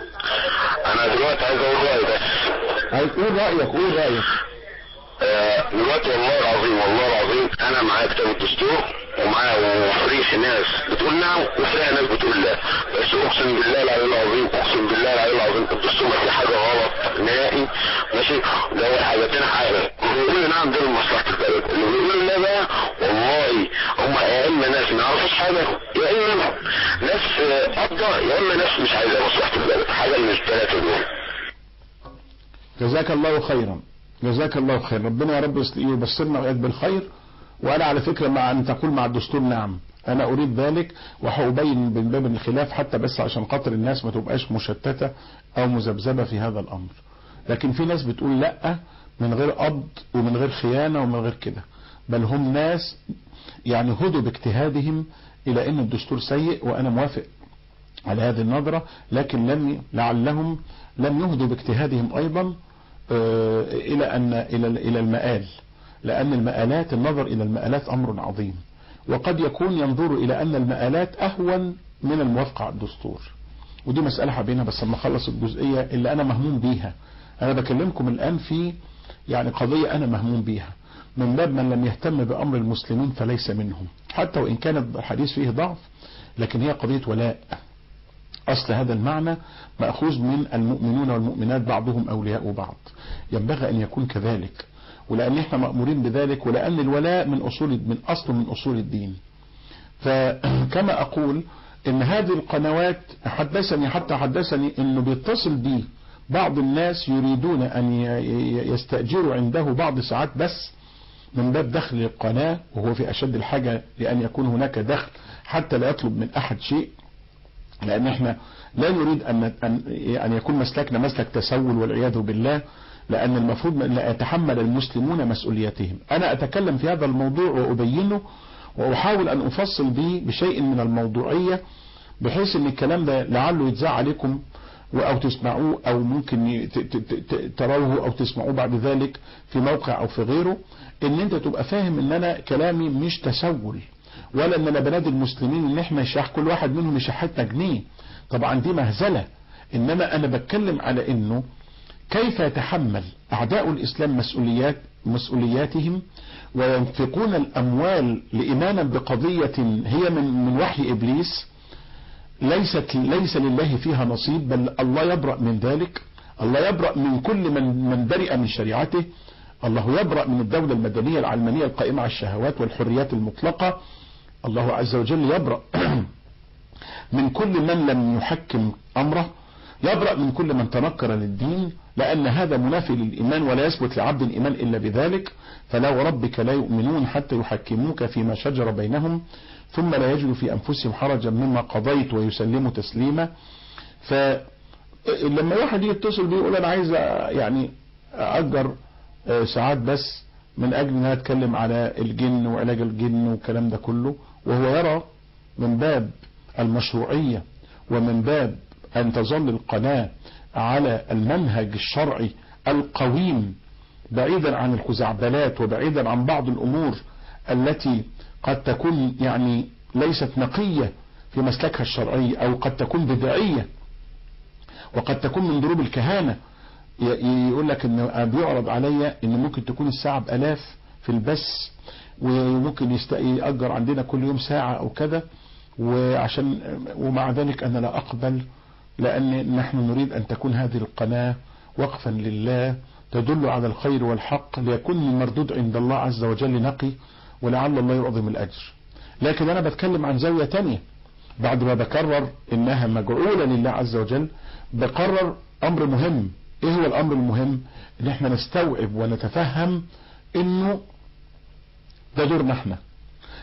انا دلوقتي عايز اقول رأيي بس عايز قول رأيك قول رأيك آه، دلوقتي والله العظيم والله العظيم انا معايا كتاب الدستور ومعايا وفريح ناس بتقول نعم وفريح ناس بتقول لا بس اقسم بالله العلي العظيم اقسم بالله العلي العظيم الدستور ما في حاجه غلط نهائي ماشي ده اول حاجه تاني حاجه اللي بيقول نعم دول مصلحه البلد اللي بيقول لا بقى والله هم يا اما ناس ما يعرفوش حاجه يا اما ناس آه، قضى يا اما ناس مش عايزه مصلحه البلد حاجه من الثلاثه دول جزاك الله خيرا جزاك الله خير ربنا يا رب يس- يبصرنا وإياك بالخير وأنا على فكرة مع أن تقول مع الدستور نعم أنا أريد ذلك وهأبين من باب الخلاف حتى بس عشان خاطر الناس ما تبقاش مشتتة أو مذبذبة في هذا الأمر لكن في ناس بتقول لأ من غير قبض ومن غير خيانة ومن غير كده بل هم ناس يعني هدوا باجتهادهم إلى أن الدستور سيء وأنا موافق على هذه النظرة لكن لم لعلهم لم يهدوا باجتهادهم أيضا آه، إلى أن إلى إلى المآل لأن المآلات النظر إلى المآلات أمر عظيم وقد يكون ينظر إلى أن المآلات أهون من الموافقة على الدستور ودي مسألة حابينها بس لما أخلص الجزئية اللي أنا مهموم بيها أنا بكلمكم الآن في يعني قضية أنا مهموم بيها من باب من لم يهتم بأمر المسلمين فليس منهم حتى وإن كان الحديث فيه ضعف لكن هي قضية ولاء أصل هذا المعنى مأخوذ من المؤمنون والمؤمنات بعضهم أولياء بعض ينبغي أن يكون كذلك ولأن احنا مأمورين بذلك ولأن الولاء من أصول من أصل من أصول الدين فكما أقول إن هذه القنوات حدثني حتى حدثني إنه بيتصل بي بعض الناس يريدون أن ي- ي- يستأجروا عنده بعض ساعات بس من باب دخل القناة وهو في أشد الحاجة لأن يكون هناك دخل حتى لا يطلب من أحد شيء لأن احنا لا نريد أن أن أن يكون مسلكنا مسلك تسول والعياذ بالله لأن المفروض أن لا يتحمل المسلمون مسؤوليتهم أنا أتكلم في هذا الموضوع وأبينه وأحاول أن أفصل به بشيء من الموضوعية بحيث أن الكلام ده لعله يتذاع عليكم أو تسمعوه أو ممكن ي- ت- ت- ت- تروه أو تسمعوه بعد ذلك في موقع أو في غيره أن أنت تبقى فاهم أن أنا كلامي مش تسول ولا أن أنا بنادي المسلمين أن احنا يشح كل واحد منهم يشحتنا جنيه طبعا دي مهزلة إنما أنا بتكلم على أنه كيف يتحمل أعداء الإسلام مسؤوليات مسؤولياتهم وينفقون الأموال لإيمانا بقضية هي من من وحي إبليس ليست ليس لله فيها نصيب بل الله يبرأ من ذلك الله يبرأ من كل من من برئ من شريعته الله يبرأ من الدولة المدنية العلمانية القائمة على الشهوات والحريات المطلقة الله عز وجل يبرأ من كل من لم يحكم أمره يبرأ من كل من تنكر للدين لأن هذا منافي للإيمان ولا يثبت لعبد الإيمان إلا بذلك فلا وربك لا يؤمنون حتى يحكموك فيما شجر بينهم ثم لا يجدوا في أنفسهم حرجا مما قضيت ويسلموا تسليما فلما واحد يتصل بيه يقول أنا عايز يعني أجر ساعات بس من أجل أنها أتكلم على الجن وعلاج الجن والكلام ده كله وهو يرى من باب المشروعية ومن باب أن تظل القناة على المنهج الشرعي القويم بعيدا عن الخزعبلات وبعيدا عن بعض الأمور التي قد تكون يعني ليست نقية في مسلكها الشرعي أو قد تكون بدعية وقد تكون من ضروب الكهانة يقول لك ان بيعرض عليا ان ممكن تكون الساعة بألاف في البث وممكن يأجر عندنا كل يوم ساعة او كذا وعشان ومع ذلك انا لا اقبل لان نحن نريد ان تكون هذه القناة وقفا لله تدل على الخير والحق ليكون المردود عند الله عز وجل نقي ولعل الله يعظم الاجر لكن انا بتكلم عن زاوية تانية بعد ما بكرر انها مجعولة لله عز وجل بقرر امر مهم ايه هو الامر المهم ان احنا نستوعب ونتفهم انه ده دورنا احنا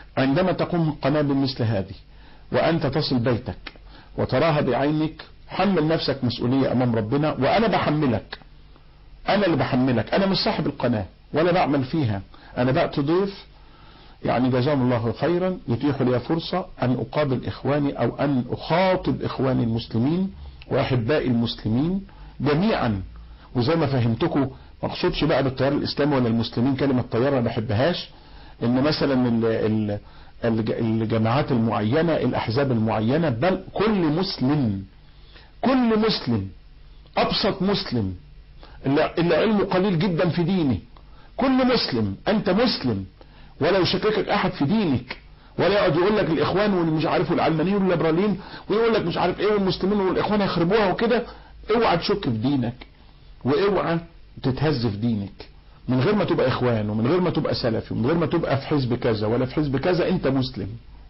عندما تقوم قناة بمثل هذه وأنت تصل بيتك وتراها بعينك حمل نفسك مسؤولية أمام ربنا وأنا بحملك أنا اللي بحملك أنا مش صاحب القناة ولا بعمل فيها أنا بأتي ضيف يعني جزاهم الله خيرا يتيح لي فرصة أن أقابل إخواني أو أن أخاطب إخواني المسلمين وأحبائي المسلمين جميعا وزي ما فهمتكم مقصودش بقى بالتيار الإسلامي ولا المسلمين كلمة طيار ما بحبهاش إن مثلا ال ال الج- الجماعات المعينة الأحزاب المعينة بل كل مسلم كل مسلم أبسط مسلم اللي اللي علمه قليل جدا في دينه كل مسلم أنت مسلم ولا يشككك أحد في دينك ولا يقعد يقول لك الإخوان والمش عارف والعلمانيين والليبراليين ويقول لك مش عارف إيه والمسلمين والإخوان هيخربوها وكده اوعى تشك في دينك واوعى تتهز في دينك من غير ما تبقى إخوان ومن غير ما تبقى سلفي ومن غير ما تبقى في حزب كذا ولا في حزب كذا أنت مسلم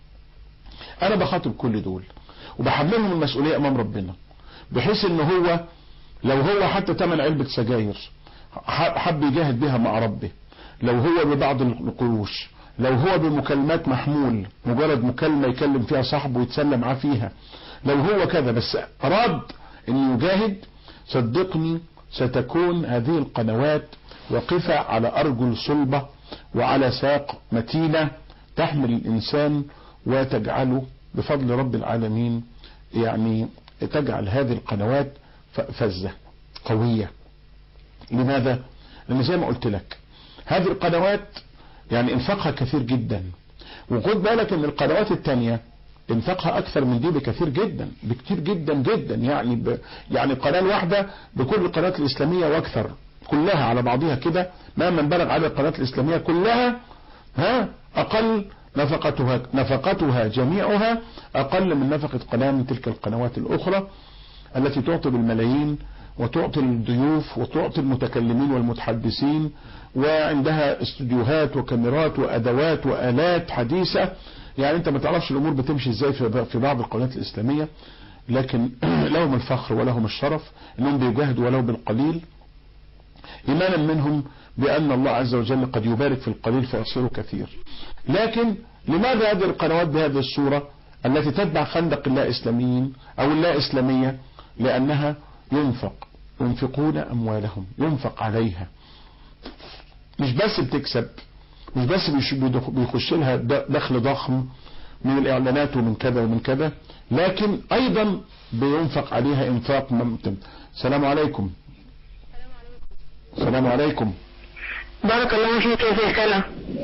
أنا بخاطب كل دول وبحملهم المسؤولية أمام ربنا بحيث إن هو لو هو حتى تمن علبة سجاير ح- حب يجاهد بها مع ربه لو هو ببعض القروش لو هو بمكالمات محمول مجرد مكالمة يكلم فيها صاحبه ويتسلم معاه فيها لو هو كذا بس أراد أن يجاهد صدقني ستكون هذه القنوات واقفة على أرجل صلبة وعلى ساق متينة تحمل الإنسان وتجعله بفضل رب العالمين يعني تجعل هذه القنوات ف- فزة قوية لماذا؟ لأن زي ما قلت لك هذه القنوات يعني انفاقها كثير جدا وخد بالك ان القنوات التانية انفاقها اكثر من دي بكثير جدا بكتير جدا جدا يعني ب يعني القناة الواحدة بكل القنوات الاسلامية واكثر كلها على بعضها كده مهما بلغ عدد القنوات الاسلامية كلها ها اقل نفقتها نفقتها جميعها اقل من نفقة قناة من تلك القنوات الاخرى التي تعطي بالملايين وتعطي الضيوف وتعطي المتكلمين والمتحدثين وعندها استوديوهات وكاميرات وادوات والات حديثة يعني انت ما تعرفش الامور بتمشي ازاي في في بعض القنوات الاسلامية لكن لهم الفخر ولهم الشرف انهم بيجاهدوا ولو بالقليل ايمانا منهم بان الله عز وجل قد يبارك في القليل فيصير كثير لكن لماذا هذه القنوات بهذه الصورة التي تتبع خندق اللا اسلاميين او اللا اسلامية لانها ينفق ينفقون اموالهم ينفق عليها مش بس بتكسب مش بس بيش- بيدخ- بيخش لها د- دخل ضخم من الاعلانات ومن كذا ومن كذا لكن ايضا بينفق عليها انفاق ممتن السلام عليكم السلام عليكم بارك الله فيك يا شيخنا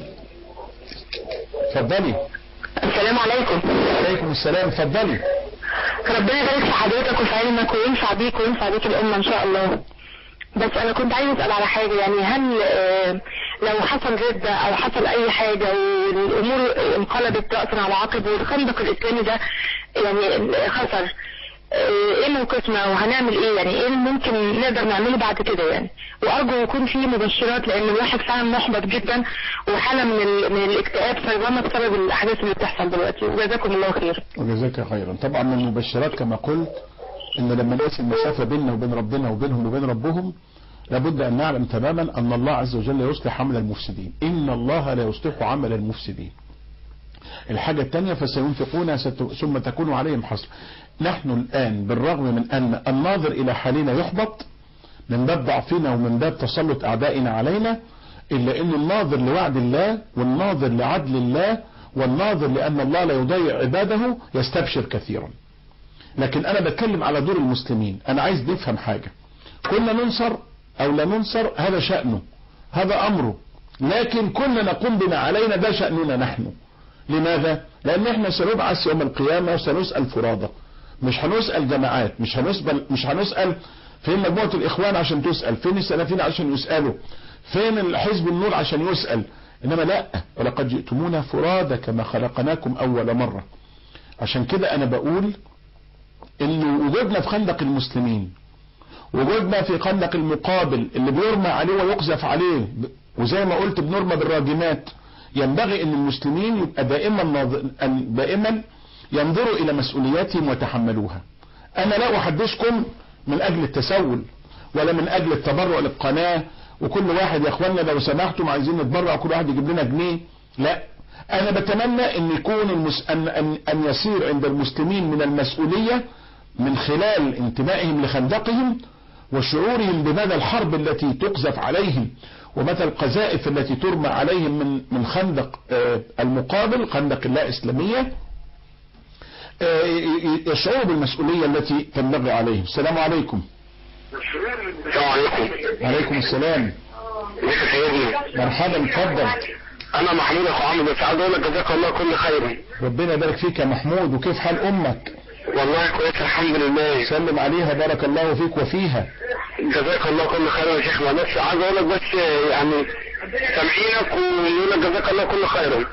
اتفضلي السلام عليكم عليكم السلام اتفضلي ربنا يبارك في حضرتك وفي علمك وينفع بيك وينفع بيك الأمة إن شاء الله بس أنا كنت عايز أسأل على حاجة يعني هل آه، لو حصل ردة أو حصل أي حاجة والأمور انقلبت رأسا على عقب والخندق الإسلامي ده يعني خسر آه، ايه موقفنا وهنعمل ايه يعني ايه اللي ممكن نقدر نعمله بعد كده يعني وارجو يكون في مبشرات لان الواحد فعلا محبط جدا وحالة من, ال... من الاكتئاب فربما بسبب الاحداث اللي بتحصل دلوقتي وجزاكم الله خير وجزاك خيرا طبعا من المبشرات كما قلت ان لما نقيس المسافة بيننا وبين ربنا وبينهم وبين ربهم لابد ان نعلم تماما ان الله عز وجل يصلح عمل المفسدين ان الله لا يصلح عمل المفسدين الحاجة الثانية فسينفقون ست... ثم تكون عليهم حسرة نحن الآن بالرغم من أن الناظر إلى حالنا يحبط من باب ضعفنا ومن باب تسلط أعدائنا علينا إلا أن الناظر لوعد الله والناظر لعدل الله والناظر لأن الله لا يضيع عباده يستبشر كثيرا لكن أنا بتكلم على دور المسلمين أنا عايز نفهم حاجة كنا ننصر أو لا ننصر هذا شأنه هذا أمره لكن كنا نقوم بما علينا ده شأننا نحن لماذا؟ لأن احنا سنبعث يوم القيامة وسنسأل فرادى مش هنسأل جماعات مش هنسأل مش هنسأل فين مجموعة الإخوان عشان تسأل فين السلفيين عشان يسألوا فين حزب النور عشان يسأل إنما لا ولقد جئتمونا فرادى كما خلقناكم أول مرة عشان كده أنا بقول إن وجودنا في خندق المسلمين وجودنا في خندق المقابل اللي بيرمى عليه ويقذف عليه وزي ما قلت بنرمى بالراجمات ينبغي ان المسلمين يبقى دائما ناظر أن دائما ينظروا الى مسؤولياتهم وتحملوها انا لا احدثكم من اجل التسول ولا من اجل التبرع للقناة وكل واحد يا اخوانا لو سمحتم عايزين نتبرع كل واحد يجيب لنا جنيه لا انا بتمنى ان يكون المس... أن... أن... ان يصير عند المسلمين من المسؤولية من خلال انتمائهم لخندقهم وشعورهم بمدى الحرب التي تقذف عليهم ومدى القذائف التي ترمى عليهم من من خندق آه، المقابل خندق اللا اسلاميه آه، يشعروا بالمسؤوليه التي تنبغي عليهم السلام عليكم السلام عليكم وعليكم السلام ازيك يا سيدنا مرحبا اتفضل انا محمود اخو عمرو بس عايز اقول لك جزاك الله كل خير ربنا يبارك فيك يا محمود وكيف حال امك والله كويس الحمد لله سلم عليها بارك الله فيك وفيها جزاك الله كل خير يا شيخنا بس عايز اقول لك بس يعني سامعينك ونقول لك جزاك الله كل خير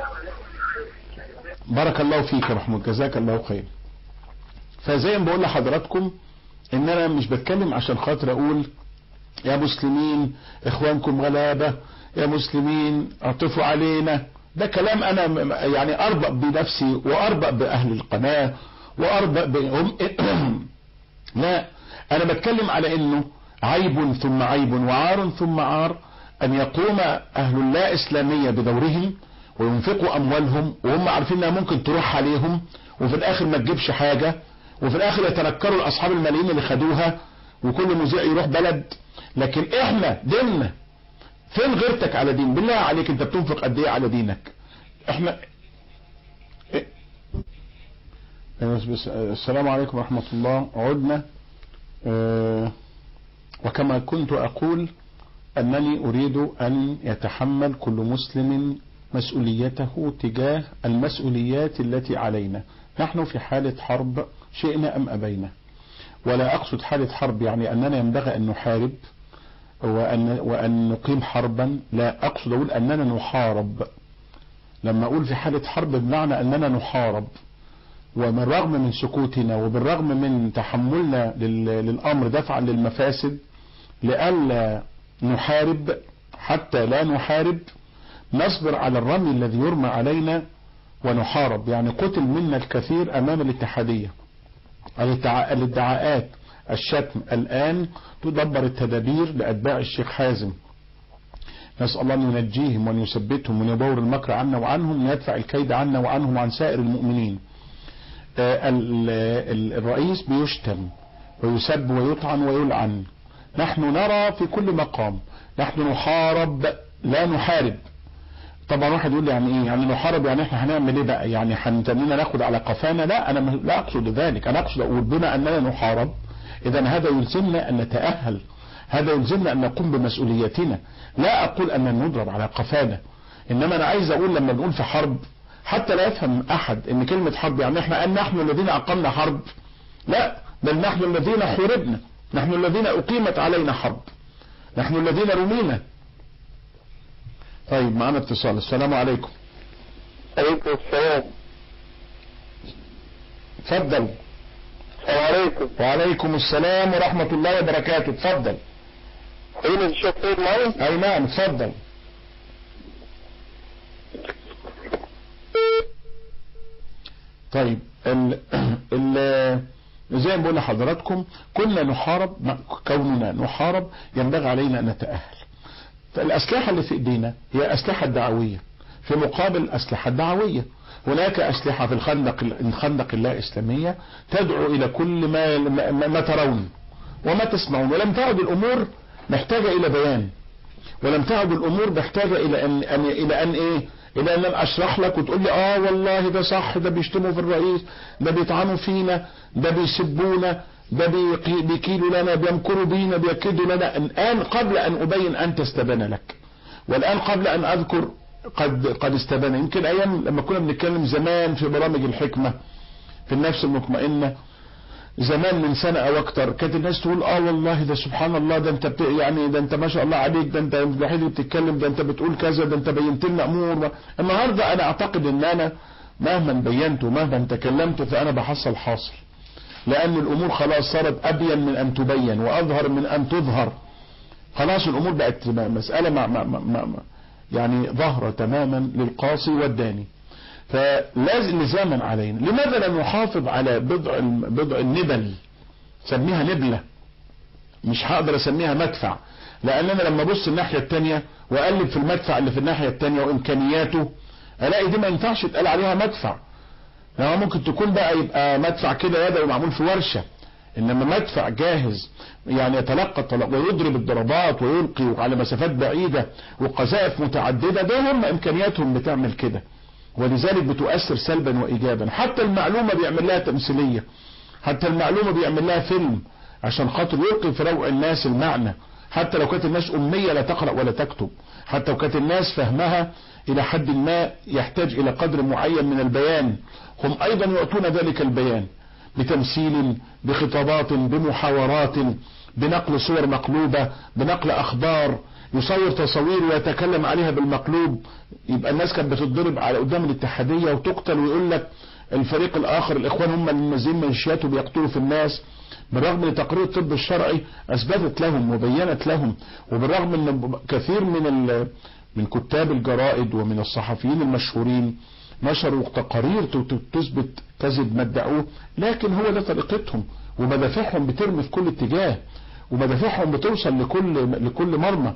بارك الله فيك يا محمود جزاك الله خير فزي ما بقول لحضراتكم ان انا مش بتكلم عشان خاطر اقول يا مسلمين اخوانكم غلابة يا مسلمين اعطفوا علينا ده كلام انا م- يعني اربأ بنفسي واربأ باهل القناة واربأ بهم لا انا بتكلم على انه عيب ثم عيب وعار ثم عار ان يقوم اهل اللا اسلامية بدورهم وينفقوا اموالهم وهم عارفين انها ممكن تروح عليهم وفي الاخر ما تجيبش حاجة وفي الاخر يتنكروا لاصحاب الملايين اللي خدوها وكل مذيع يروح بلد لكن احنا ديننا فين غيرتك على دين بالله عليك انت بتنفق قد ايه على دينك احنا إيه؟ بس بس السلام عليكم ورحمة الله عدنا آه، وكما كنت أقول أنني أريد أن يتحمل كل مسلم مسؤوليته تجاه المسؤوليات التي علينا نحن في حالة حرب شئنا أم أبينا ولا أقصد حالة حرب يعني أننا ينبغي أن نحارب وأن, وأن نقيم حربا لا أقصد أقول أننا نحارب لما أقول في حالة حرب بمعنى أننا نحارب ومن رغم من سكوتنا وبالرغم من تحملنا لل- للأمر دفعا للمفاسد لئلا نحارب حتى لا نحارب نصبر على الرمي الذي يرمى علينا ونحارب يعني قتل منا الكثير أمام الاتحادية الادعاء- الادعاءات الشتم الآن تدبر التدابير لأتباع الشيخ حازم نسأل الله أن ينجيهم وأن يثبتهم وأن يبور المكر عنا وعنهم وأن يدفع الكيد عنا وعنهم وعن سائر المؤمنين آه، ال- ال- الرئيس بيشتم ويسب ويطعن ويلعن نحن نرى في كل مقام نحن نحارب لا نحارب طبعا واحد يقول لي يعني ايه يعني نحارب يعني احنا هنعمل ايه بقى يعني هنتنينا ناخد على قفانا لا انا م- لا اقصد ذلك انا اقصد اقول بما اننا نحارب اذا هذا يلزمنا ان نتأهل هذا يلزمنا ان نقوم بمسؤوليتنا لا اقول ان نضرب على قفانا انما انا عايز اقول لما بنقول في حرب حتى لا يفهم احد ان كلمة حرب يعني احنا ان نحن الذين اقمنا حرب لا بل نحن الذين حوربنا نحن الذين اقيمت علينا حرب نحن الذين رمينا طيب معنا اتصال السلام عليكم عليكم السلام اتفضل السلام عليكم وعليكم السلام ورحمة الله وبركاته اتفضل اين الشيخ سيد معايا اي نعم اتفضل طيب ال ال زي ما بقول لحضراتكم كنا نحارب مع- كوننا نحارب ينبغي علينا ان نتأهل فالاسلحة اللي في ايدينا هي اسلحة دعوية في مقابل اسلحة دعوية هناك اسلحة في الخندق الخندق اللا اسلامية تدعو الى كل ما, ما, ما ترون وما تسمعون ولم تعد الامور محتاجة الى بيان ولم تعد الامور محتاجة الى ان, أن الى ان ايه الى ان أنا اشرح لك وتقول لي اه والله ده صح ده بيشتموا في الرئيس ده بيطعنوا فينا ده بيسبونا ده بيقي- بيكيلوا لنا بيمكروا بينا بيكيدوا لنا الان قبل ان ابين انت استبان لك والان قبل ان اذكر قد قد استبان يمكن ايام لما كنا بنتكلم زمان في برامج الحكمة في النفس المطمئنة زمان من سنة او اكتر كانت الناس تقول اه والله ده سبحان الله ده انت بت... يعني ده انت ما شاء الله عليك ده انت الوحيد اللي بتتكلم ده انت بتقول كذا ده انت بينت لنا امور النهارده انا اعتقد ان انا مهما بينت ومهما تكلمت فانا بحصل حاصل لان الامور خلاص صارت ابين من ان تبين واظهر من ان تظهر خلاص الامور بقت مسألة مع مع مع مع يعني ظاهرة تماما للقاصي والداني فلازم لزاما علينا لماذا لا نحافظ على بضع بضع النبل سميها نبلة مش هقدر اسميها مدفع لان انا لما ابص الناحية التانية واقلب في المدفع اللي في الناحية التانية وامكانياته الاقي دي ما ينفعش يتقال عليها مدفع لو ممكن تكون بقى يبقى مدفع كده يدوي معمول في ورشة انما مدفع جاهز يعني يتلقى الطلق ويضرب الضربات ويلقي على مسافات بعيدة وقذائف متعددة ده هم امكانياتهم بتعمل كده ولذلك بتؤثر سلبا وايجابا حتى المعلومة بيعمل لها تمثيلية حتى المعلومة بيعمل لها فيلم عشان خاطر يلقي في روع الناس المعنى حتى لو كانت الناس أمية لا تقرأ ولا تكتب حتى لو كانت الناس فهمها إلى حد ما يحتاج إلى قدر معين من البيان هم أيضا يعطون ذلك البيان بتمثيل بخطابات بمحاورات بنقل صور مقلوبة بنقل أخبار يصور تصوير ويتكلم عليها بالمقلوب يبقى الناس كانت بتتضرب على قدام الاتحادية وتقتل ويقول لك الفريق الآخر الإخوان هم اللي منزلين منشيات وبيقتلوا في الناس بالرغم ان تقرير الطب الشرعي اثبتت لهم وبينت لهم وبالرغم ان كثير من من كتاب الجرائد ومن الصحفيين المشهورين نشروا تقارير تثبت كذب ما ادعوه لكن هو ده طريقتهم ومدافعهم بترمي في كل اتجاه ومدافعهم بتوصل لكل لكل مرمى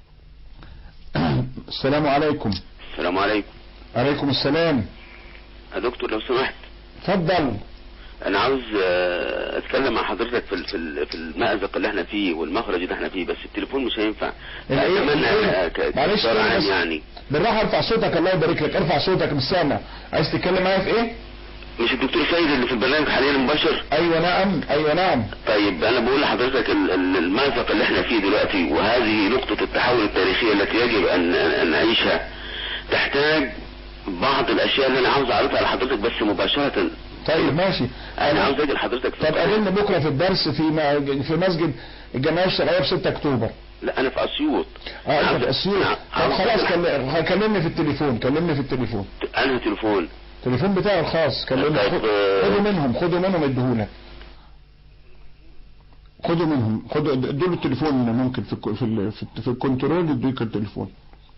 السلام عليكم السلام عليكم عليكم السلام يا دكتور لو سمحت اتفضل انا عاوز آه، اتكلم مع حضرتك في ال- في ال- في المأزق اللي احنا فيه والمخرج اللي احنا فيه بس التليفون مش هينفع الإيه؟ اتمنى الإيه؟ أنا ك- معلش كدكتور عام بس. يعني بالراحة ارفع صوتك الله يبارك لك ارفع صوتك مش سامع عايز تتكلم معايا في ايه مش الدكتور سيد اللي في البرنامج حاليا مباشر ايوه نعم ايوه نعم طيب انا بقول لحضرتك ال- ال- المأزق اللي احنا فيه دلوقتي وهذه نقطة التحول التاريخية التي يجب ان ان نعيشها تحتاج بعض الاشياء اللي انا عاوز اعرضها على حضرتك بس مباشرة طيب ماشي انا عاوز اجي لحضرتك في طب قابلني بكره في الدرس في م- في مسجد الجمعيه الشرعيه في 6 اكتوبر لا انا في اسيوط اه انت عاوز- في اسيوط نعم. طب عاوز خلاص أسأل- كل- كلمني في التليفون كلمني في التليفون انا تليفون التليفون بتاعي الخاص كلمني طيب، خد- آه. خدوا منهم خدوا منهم اديهولك خدوا منهم خدوا ادوا له التليفون ممكن في الك- في ال- في, الت- في الكنترول يديك التليفون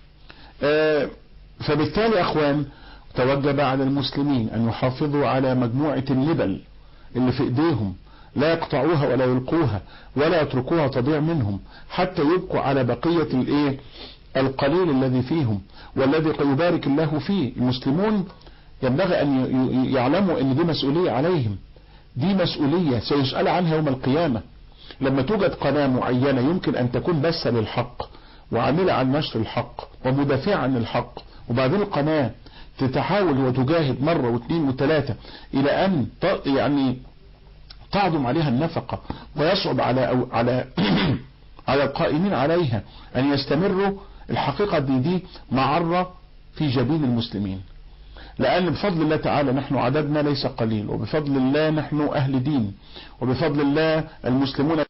آه فبالتالي يا اخوان توجب على المسلمين ان يحافظوا على مجموعة النبل اللي في ايديهم لا يقطعوها ولا يلقوها ولا يتركوها تضيع منهم حتى يبقوا على بقية الايه القليل الذي فيهم والذي يبارك الله فيه المسلمون ينبغي ان ي- ي- يعلموا ان دي مسؤولية عليهم دي مسؤولية سيسأل عنها يوم القيامة لما توجد قناة معينة يمكن ان تكون بس للحق وعاملة عن نشر الحق ومدافعة عن الحق وبعدين القناة تتحاول وتجاهد مرة واثنين وثلاثة الى ان ت- يعني تعظم عليها النفقة ويصعب على أو على على القائمين عليها ان يستمروا الحقيقة دي دي معرة في جبين المسلمين لأن بفضل الله تعالى نحن عددنا ليس قليل وبفضل الله نحن أهل دين وبفضل الله المسلمون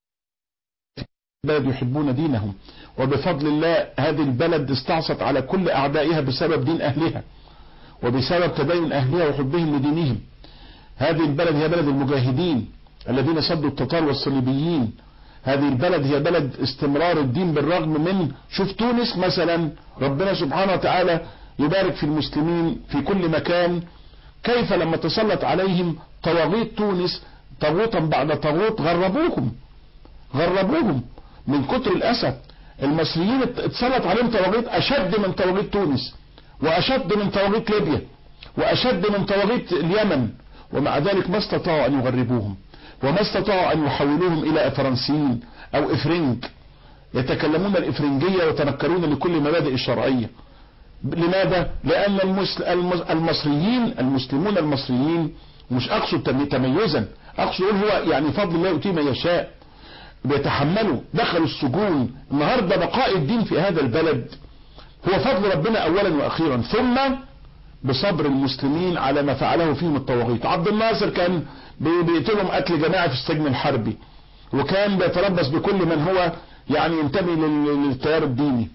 البلد يحبون دينهم وبفضل الله هذه البلد استعصت على كل أعدائها بسبب دين أهلها وبسبب تدين أهلها وحبهم لدينهم هذه البلد هي بلد المجاهدين الذين صدوا التتار والصليبيين هذه البلد هي بلد استمرار الدين بالرغم من شوف تونس مثلا ربنا سبحانه وتعالى يبارك في المسلمين في كل مكان كيف لما تسلط عليهم طواغيت تونس طاغوتا بعد طاغوت غربوهم غربوهم من كتر الأسف المصريين ات- اتسلط عليهم طواغيت أشد من طواغيت تونس وأشد من طواغيت ليبيا وأشد من طواغيت اليمن ومع ذلك ما استطاعوا أن يغربوهم وما استطاعوا أن يحولوهم إلى فرنسيين أو إفرنج يتكلمون الإفرنجية ويتنكرون لكل مبادئ الشرعية لماذا؟ لأن المسل... المس- المصريين المسلمون المصريين مش أقصد تم- تميزا أقصد أقول هو يعني فضل الله يؤتيه من يشاء بيتحملوا دخلوا السجون النهاردة بقاء الدين في هذا البلد هو فضل ربنا أولا وأخيرا ثم بصبر المسلمين على ما فعله فيهم الطواغيت عبد الناصر كان بي- بيقتلهم قتل جماعي في السجن الحربي وكان بيتربص بكل من هو يعني ينتمي لل- للتيار الديني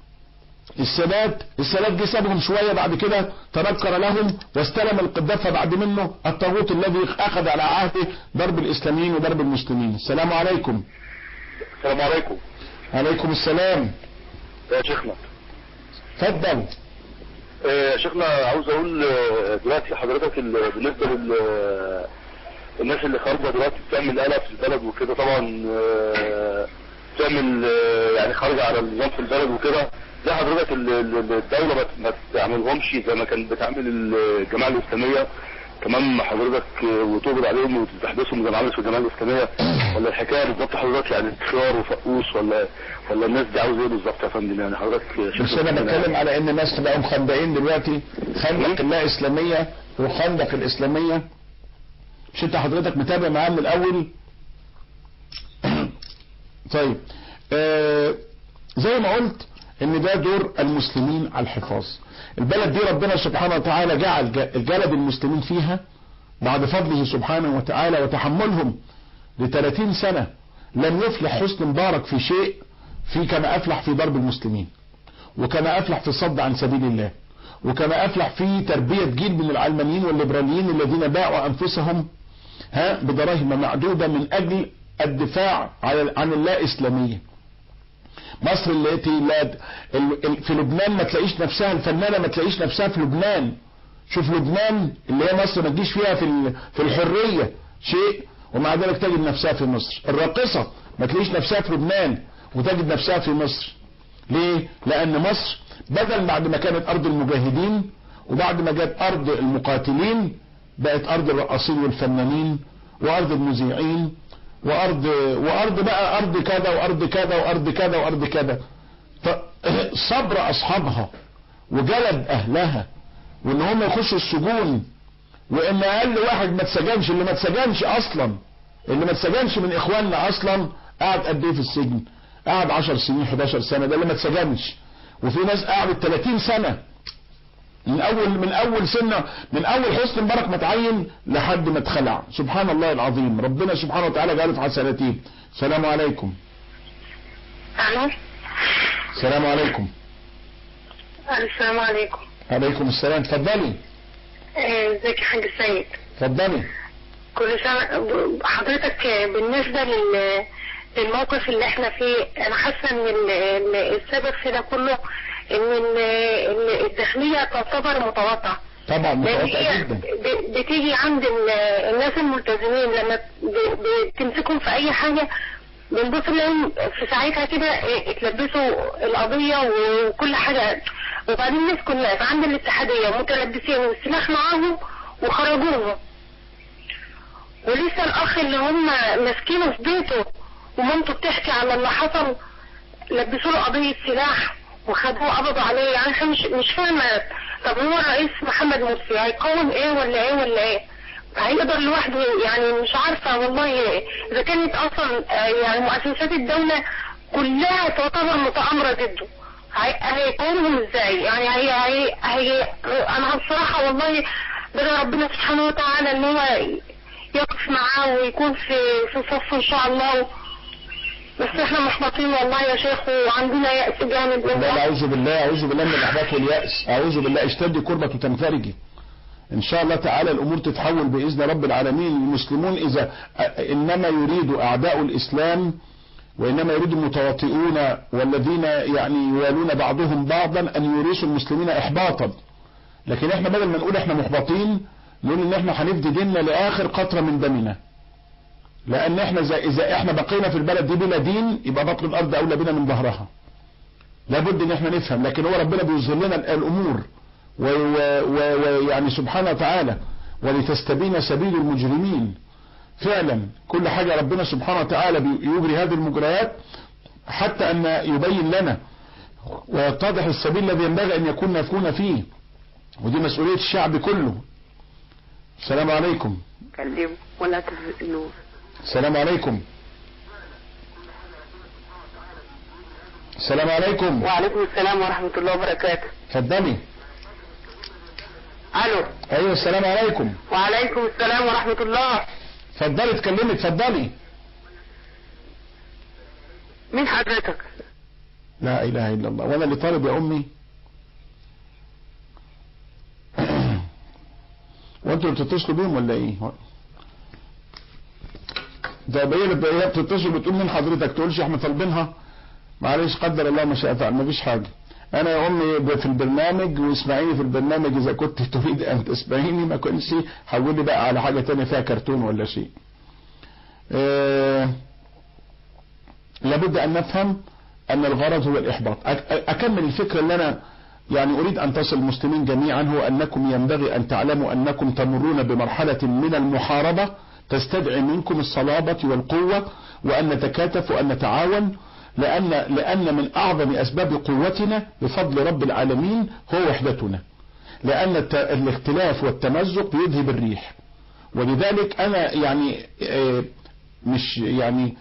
السادات السادات جه سابهم شويه بعد كده تنكر لهم واستلم القذافه بعد منه الطاغوت الذي اخذ على عهده ضرب الاسلاميين وضرب المسلمين السلام عليكم السلام عليكم عليكم السلام يا شيخنا اتفضل آه، يا شيخنا عاوز اقول آه، دلوقتي حضرتك ال- بالنسبه لل الناس اللي خارجه دلوقتي بتعمل قلق في البلد وكده طبعا آه، بتعمل آه، يعني خارجه على النظام في البلد وكده زي حضرتك ال- ال- الدوله ما- ما تعملهمش زي ما كانت بتعمل الجماعه الاسلاميه تمام حضرتك آه، وتقبض عليهم وتحبسهم زي ما عملت في الجماعه الاسلاميه ولا الحكايه بالظبط حضرتك يعني انتشار وفقوس ولا ولا الناس دي عاوزه ايه بالظبط يا فندم يعني حضرتك شايف بس انا الدنيا بتكلم على ان الناس بقوا مخندقين دلوقتي خندق اللا اسلاميه وخندق الاسلاميه مش انت حضرتك متابع معاه من الاول طيب آه زي ما قلت ان ده دور المسلمين على الحفاظ البلد دي ربنا سبحانه وتعالى جعل ج- جلد المسلمين فيها بعد فضله سبحانه وتعالى وتحملهم ل 30 سنة لم يفلح حسن مبارك في شيء في كما افلح في ضرب المسلمين وكما افلح في الصد عن سبيل الله وكما افلح في تربية جيل من العلمانيين والليبراليين الذين باعوا انفسهم ها بدراهم معدودة من اجل الدفاع على- عن اللا اسلامية مصر التي لا ال- ال- في لبنان ما تلاقيش نفسها الفنانة ما تلاقيش نفسها في لبنان شوف لبنان اللي هي مصر ما تجيش فيها في ال- في الحرية شيء ومع ذلك تجد نفسها في مصر الراقصة ما تلاقيش نفسها في لبنان وتجد نفسها في مصر ليه لان مصر بدل بعد ما كانت ارض المجاهدين وبعد ما جت ارض المقاتلين بقت ارض الرقاصين والفنانين وارض المذيعين وارض وارض بقى ارض كذا وارض كذا وارض كذا وارض كذا ف- صبر اصحابها وجلد اهلها وان هم يخشوا السجون وان اقل واحد ما اتسجنش اللي ما اتسجنش اصلا اللي ما اتسجنش من اخواننا اصلا قعد قد ايه في السجن قعد 10 سنين 11 سنه ده اللي ما اتسجنش وفي ناس قعدت 30 سنه من اول من اول سنه من اول حسن مبارك ما تعين لحد ما اتخلع سبحان الله العظيم ربنا سبحانه وتعالى جعله في حسناتين السلام عليكم الو السلام عليكم السلام عليكم عليكم السلام اتفضلي آه، ازيك يا حاج سيد اتفضلي كل سنة ب- حضرتك بالنسبة لل للموقف اللي احنا فيه انا حاسة ان ال- ال- السبب في ده كله ان ال- ال- الداخلية تعتبر متواطئة طبعا لان متواضع هي جدا ب- بتيجي عند ال- الناس الملتزمين لما ب- بتمسكهم في اي حاجة بنبص لهم في ساعتها كده إيه، اتلبسوا القضية وكل حاجة وبعدين مسكوا الناس عند الاتحادية متلبسين والسلاح معاهم وخرجوهم ولسه الاخ اللي هم ماسكينه في بيته ومامته بتحكي على اللي حصل لبسوا له قضية سلاح وخدوه قبضوا عليه يعني احنا مش مش فاهمة طب هو الرئيس محمد مرسي هيقاوم ايه ولا ايه ولا ايه هيقدر لوحده يعني مش عارفة والله اذا كانت اصلا آه، يعني مؤسسات الدولة كلها تعتبر متآمرة ضده هي- هيقاومهم ازاي يعني هي هي هي انا بصراحة والله بدأ ربنا سبحانه وتعالى ان هو يقف معاه ويكون في في صف ان شاء الله بس احنا محبطين والله يا شيخ وعندنا يأس جامد لا لا والله اعوذ بالله اعوذ بالله من الاحباط واليأس اعوذ بالله اشتدي كربة تنفرجي ان شاء الله تعالى الامور تتحول باذن رب العالمين المسلمون اذا انما يريد اعداء الاسلام وانما يريد المتواطئون والذين يعني يوالون بعضهم بعضا ان يورثوا المسلمين احباطا لكن احنا بدل ما نقول احنا محبطين نقول ان احنا هنفدي ديننا لاخر قطرة من دمنا لان احنا زي اذا احنا بقينا في البلد دي بلا دين يبقى بطن الارض اولى بنا من ظهرها لابد ان احنا نفهم لكن هو ربنا بيظهر لنا الامور ويعني سبحانه وتعالى ولتستبين سبيل المجرمين فعلا كل حاجة ربنا سبحانه وتعالى يجري هذه المجريات حتى ان يبين لنا ويتضح السبيل الذي ينبغي ان يكون نكون فيه ودي مسؤولية الشعب كله السلام عليكم كلمه ولا تزنوه السلام عليكم السلام عليكم وعليكم السلام ورحمة الله وبركاته اتفضلي الو ايوه السلام عليكم وعليكم السلام ورحمة الله اتفضلي اتكلمي اتفضلي مين حضرتك لا اله الا الله وانا اللي طالب يا امي وانتوا اللي بتتصلوا بيهم ولا ايه ده هي اللي هي بتتصل بتقول مين حضرتك تقولش احنا طالبينها معلش قدر الله ما شاء فعل مفيش حاجه انا يا امي في البرنامج واسمعيني في البرنامج اذا كنت تريد ان تسمعيني ما كنتش حولي بقى على حاجه تانية فيها كرتون ولا شيء اه لابد ان نفهم ان الغرض هو الاحباط أك- اكمل الفكرة اللي انا يعني اريد ان تصل المسلمين جميعا هو انكم ينبغي ان تعلموا انكم تمرون بمرحلة من المحاربة تستدعي منكم الصلابة والقوة وان نتكاتف وان نتعاون لان لان من اعظم اسباب قوتنا بفضل رب العالمين هو وحدتنا لان الت- الاختلاف والتمزق بيذهب الريح ولذلك انا يعني آه، مش يعني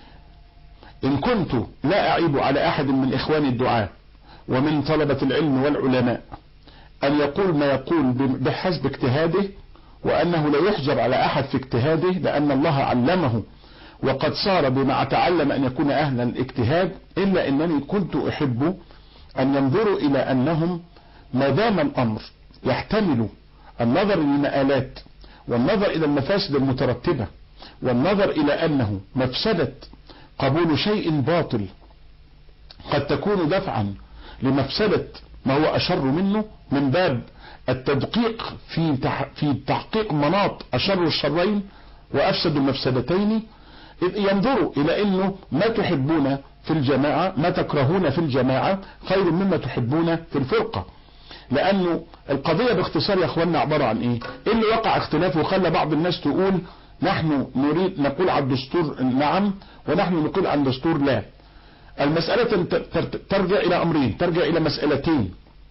ان كنت لا اعيب على احد من اخواني الدعاة ومن طلبة العلم والعلماء ان يقول ما يقول بحسب اجتهاده وانه لا يحجر على احد في اجتهاده لان الله علمه وقد صار بما تعلم ان يكون اهلا الاجتهاد الا انني كنت احب ان ينظروا الى انهم ما دام الامر يحتمل النظر للمآلات والنظر الى المفاسد المترتبة والنظر الى انه مفسدة قبول شيء باطل قد تكون دفعا لمفسدة ما هو اشر منه من باب التدقيق في تح في تحقيق مناط اشر الشرين وافسد المفسدتين إذ ينظروا الى انه ما تحبون في الجماعة ما تكرهون في الجماعة خير مما تحبون في الفرقة لانه القضية باختصار يا اخواننا عبارة عن ايه إيه اللي وقع اختلاف وخلى بعض الناس تقول نحن نريد نقول على الدستور نعم ونحن نقول عن الدستور لا المسألة تر- تر- ترجع الى امرين ترجع الى مسألتين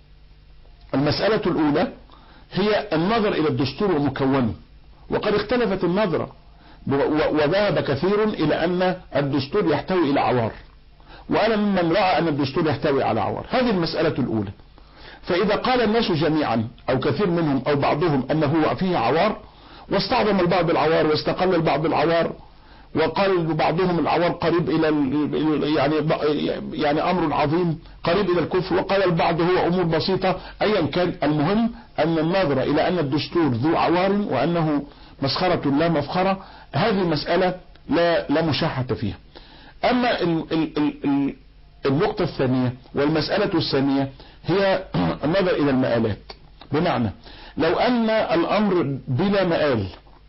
المسألة الاولى هي النظر الى الدستور ومكونه وقد اختلفت النظرة و- و- وذهب كثير الى ان الدستور يحتوي الى عوار وانا ممن رأى ان الدستور يحتوي على عوار هذه المسألة الاولى فإذا قال الناس جميعا أو كثير منهم أو بعضهم أنه فيه عوار واستعظم البعض العوار واستقل البعض العوار وقال بعضهم العوار قريب إلى ال- يعني يعني أمر عظيم قريب إلى الكفر وقال البعض هو أمور بسيطة أيا كان المهم أن النظرة إلى أن الدستور ذو عوار وأنه مسخرة لا مفخرة هذه مسألة لا لا مشاحة فيها أما ال ال ال ال النقطة الثانية والمسألة الثانية هي النظر إلى المآلات بمعنى لو أن الأمر بلا مآل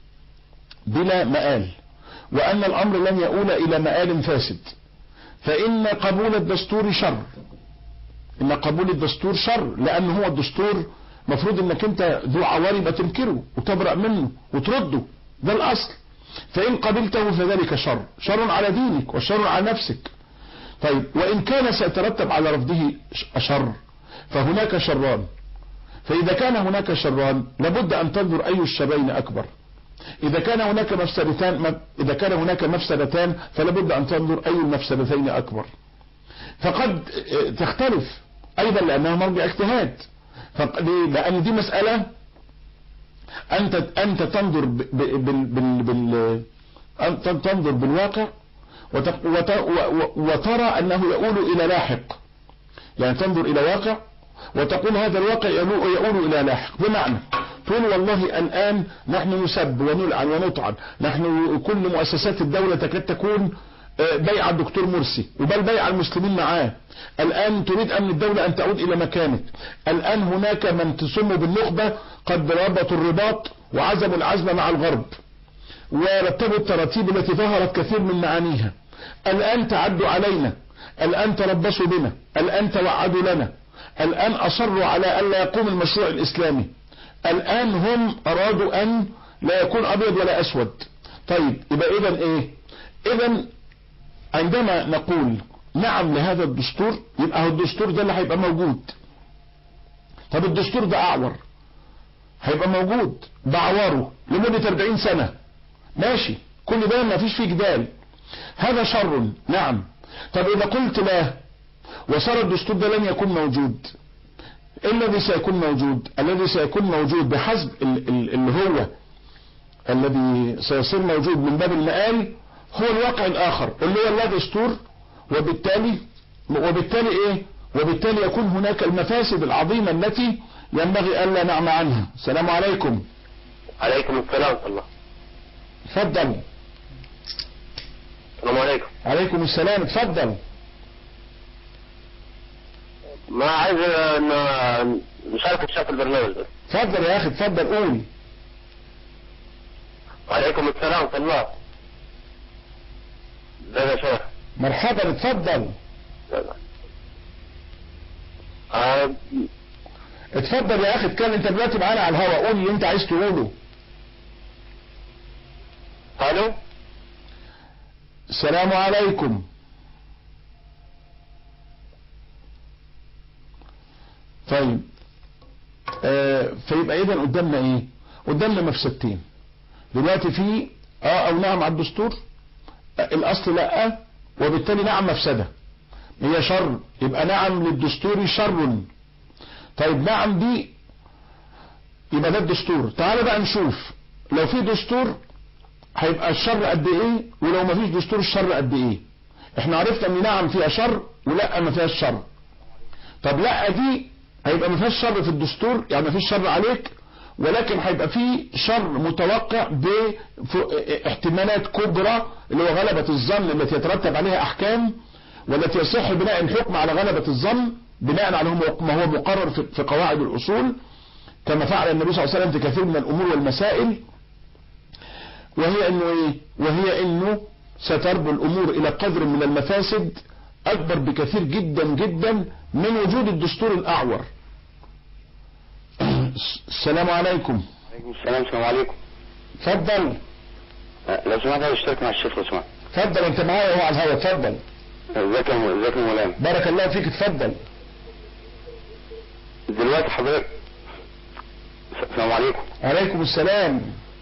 بلا مآل وأن الأمر لن يؤول إلى مآل فاسد فإن قبول الدستور شر إن قبول الدستور شر لأن هو الدستور مفروض إنك أنت ذو عوار يبقى تنكره وتبرأ منه وترده ده الأصل فإن قبلته فذلك شر شر على دينك وشر على نفسك طيب وإن كان سيترتب على رفضه شر فهناك شران فإذا كان هناك شران لابد أن تنظر أي الشرين أكبر إذا كان هناك مفسدتان إذا كان هناك مفسدتان فلابد أن تنظر أي المفسدتين أكبر فقد تختلف أيضا لأنها مرجع اجتهاد فق- ليه؟ لأن دي مسألة أنت أنت تنظر ب- ب- بال بال بال أنت تنظر بالواقع وت- وت- و- و- وترى أنه يؤول إلى لاحق يعني تنظر إلى واقع وتقول هذا الواقع يؤول يؤول إلى لاحق بمعنى تقول والله الآن نحن نسب ونلعن ونطعن نحن كل مؤسسات الدولة تكاد تكون آه، بيع الدكتور مرسي وبل بيع المسلمين معاه الآن تريد أمن الدولة أن تعود إلى مكانك الآن هناك من تسم بالنخبة قد ربطوا الرباط وعزموا العزم مع الغرب ورتبوا التراتيب التي ظهرت كثير من معانيها الآن تعدوا علينا الآن تربصوا بنا الآن توعدوا لنا الآن أصروا على أن لا يقوم المشروع الإسلامي الآن هم أرادوا أن لا يكون أبيض ولا أسود طيب يبقى إذا إيه إذا عندما نقول نعم لهذا الدستور يبقى هو الدستور ده اللي هيبقى موجود طب الدستور ده أعور هيبقى موجود بعواره لمدة 40 سنة ماشي كل ده ما فيش فيه جدال هذا شر نعم طب إذا قلت لا وصار الدستور ده لن يكون موجود إيه الذي سيكون موجود الذي سيكون موجود بحسب ال- ال- اللي هو الذي سيصير موجود من باب المآل هو الواقع الآخر اللي هو لا دستور وبالتالي وبالتالي إيه وبالتالي يكون هناك المفاسد العظيمة التي ينبغي ألا نعمى عنها السلام عليكم عليكم السلام ورحمة الله اتفضل السلام عليكم عليكم السلام اتفضل ما عايز ان نشارك الشيخ في البرنامج ده اتفضل يا اخي اتفضل قول وعليكم السلام ورحمة الله ازيك يا شيخ مرحبا اتفضل آه، اتفضل يا اخي اتكلم انت دلوقتي معانا على الهواء قول اللي انت عايز تقوله الو السلام عليكم طيب آه فيبقى اذا قدامنا ايه قدامنا مفسدتين دلوقتي في اه او نعم على الدستور آه الاصل لا وبالتالي نعم مفسدة هي شر يبقى نعم للدستور شر طيب نعم دي يبقى ده الدستور تعال بقى نشوف لو في دستور هيبقى الشر قد ايه ولو ما فيش دستور الشر قد ايه احنا عرفنا ان نعم فيها شر ولا ما فيهاش شر طب لا دي هيبقى ما فيهاش شر في الدستور يعني ما فيش شر عليك ولكن هيبقى في شر متوقع باحتمالات كبرى اللي هو غلبة الظن التي يترتب عليها احكام والتي يصح بناء الحكم على غلبة الظن بناء على ما هو مقرر في في قواعد الاصول كما فعل النبي صلى الله عليه وسلم في كثير من الامور والمسائل وهي انه ايه وهي انه ستربو الامور الى قدر من المفاسد اكبر بكثير جدا جدا من وجود الدستور الاعور السلام عليكم عليكم السلام السلام عليكم اتفضل أه، لو سمحت عايز اشترك مع الشيخ لو سمحت اتفضل انت معايا اهو على الهواء اتفضل ازيك يا م- ازيك يا مولانا بارك الله فيك اتفضل دلوقتي حضرتك السلام عليكم عليكم السلام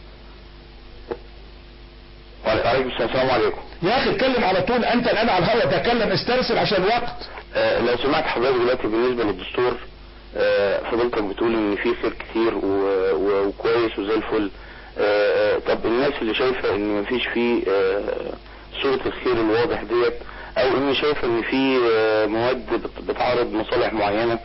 وعليكم السلام السلام عليكم يا اخي اتكلم على طول انت الان على الهواء تكلم استرسل عشان الوقت آه، لو سمعت حضرتك دلوقتي بالنسبة للدستور آه، فضلتك بتقول ان في خير كتير و- و- وكويس وزي الفل آه، آه، طب الناس اللي شايفة ان مفيش فيه آه، صورة الخير الواضح ديت او ان شايفة ان في آه، مواد بت- بتعارض مصالح معينة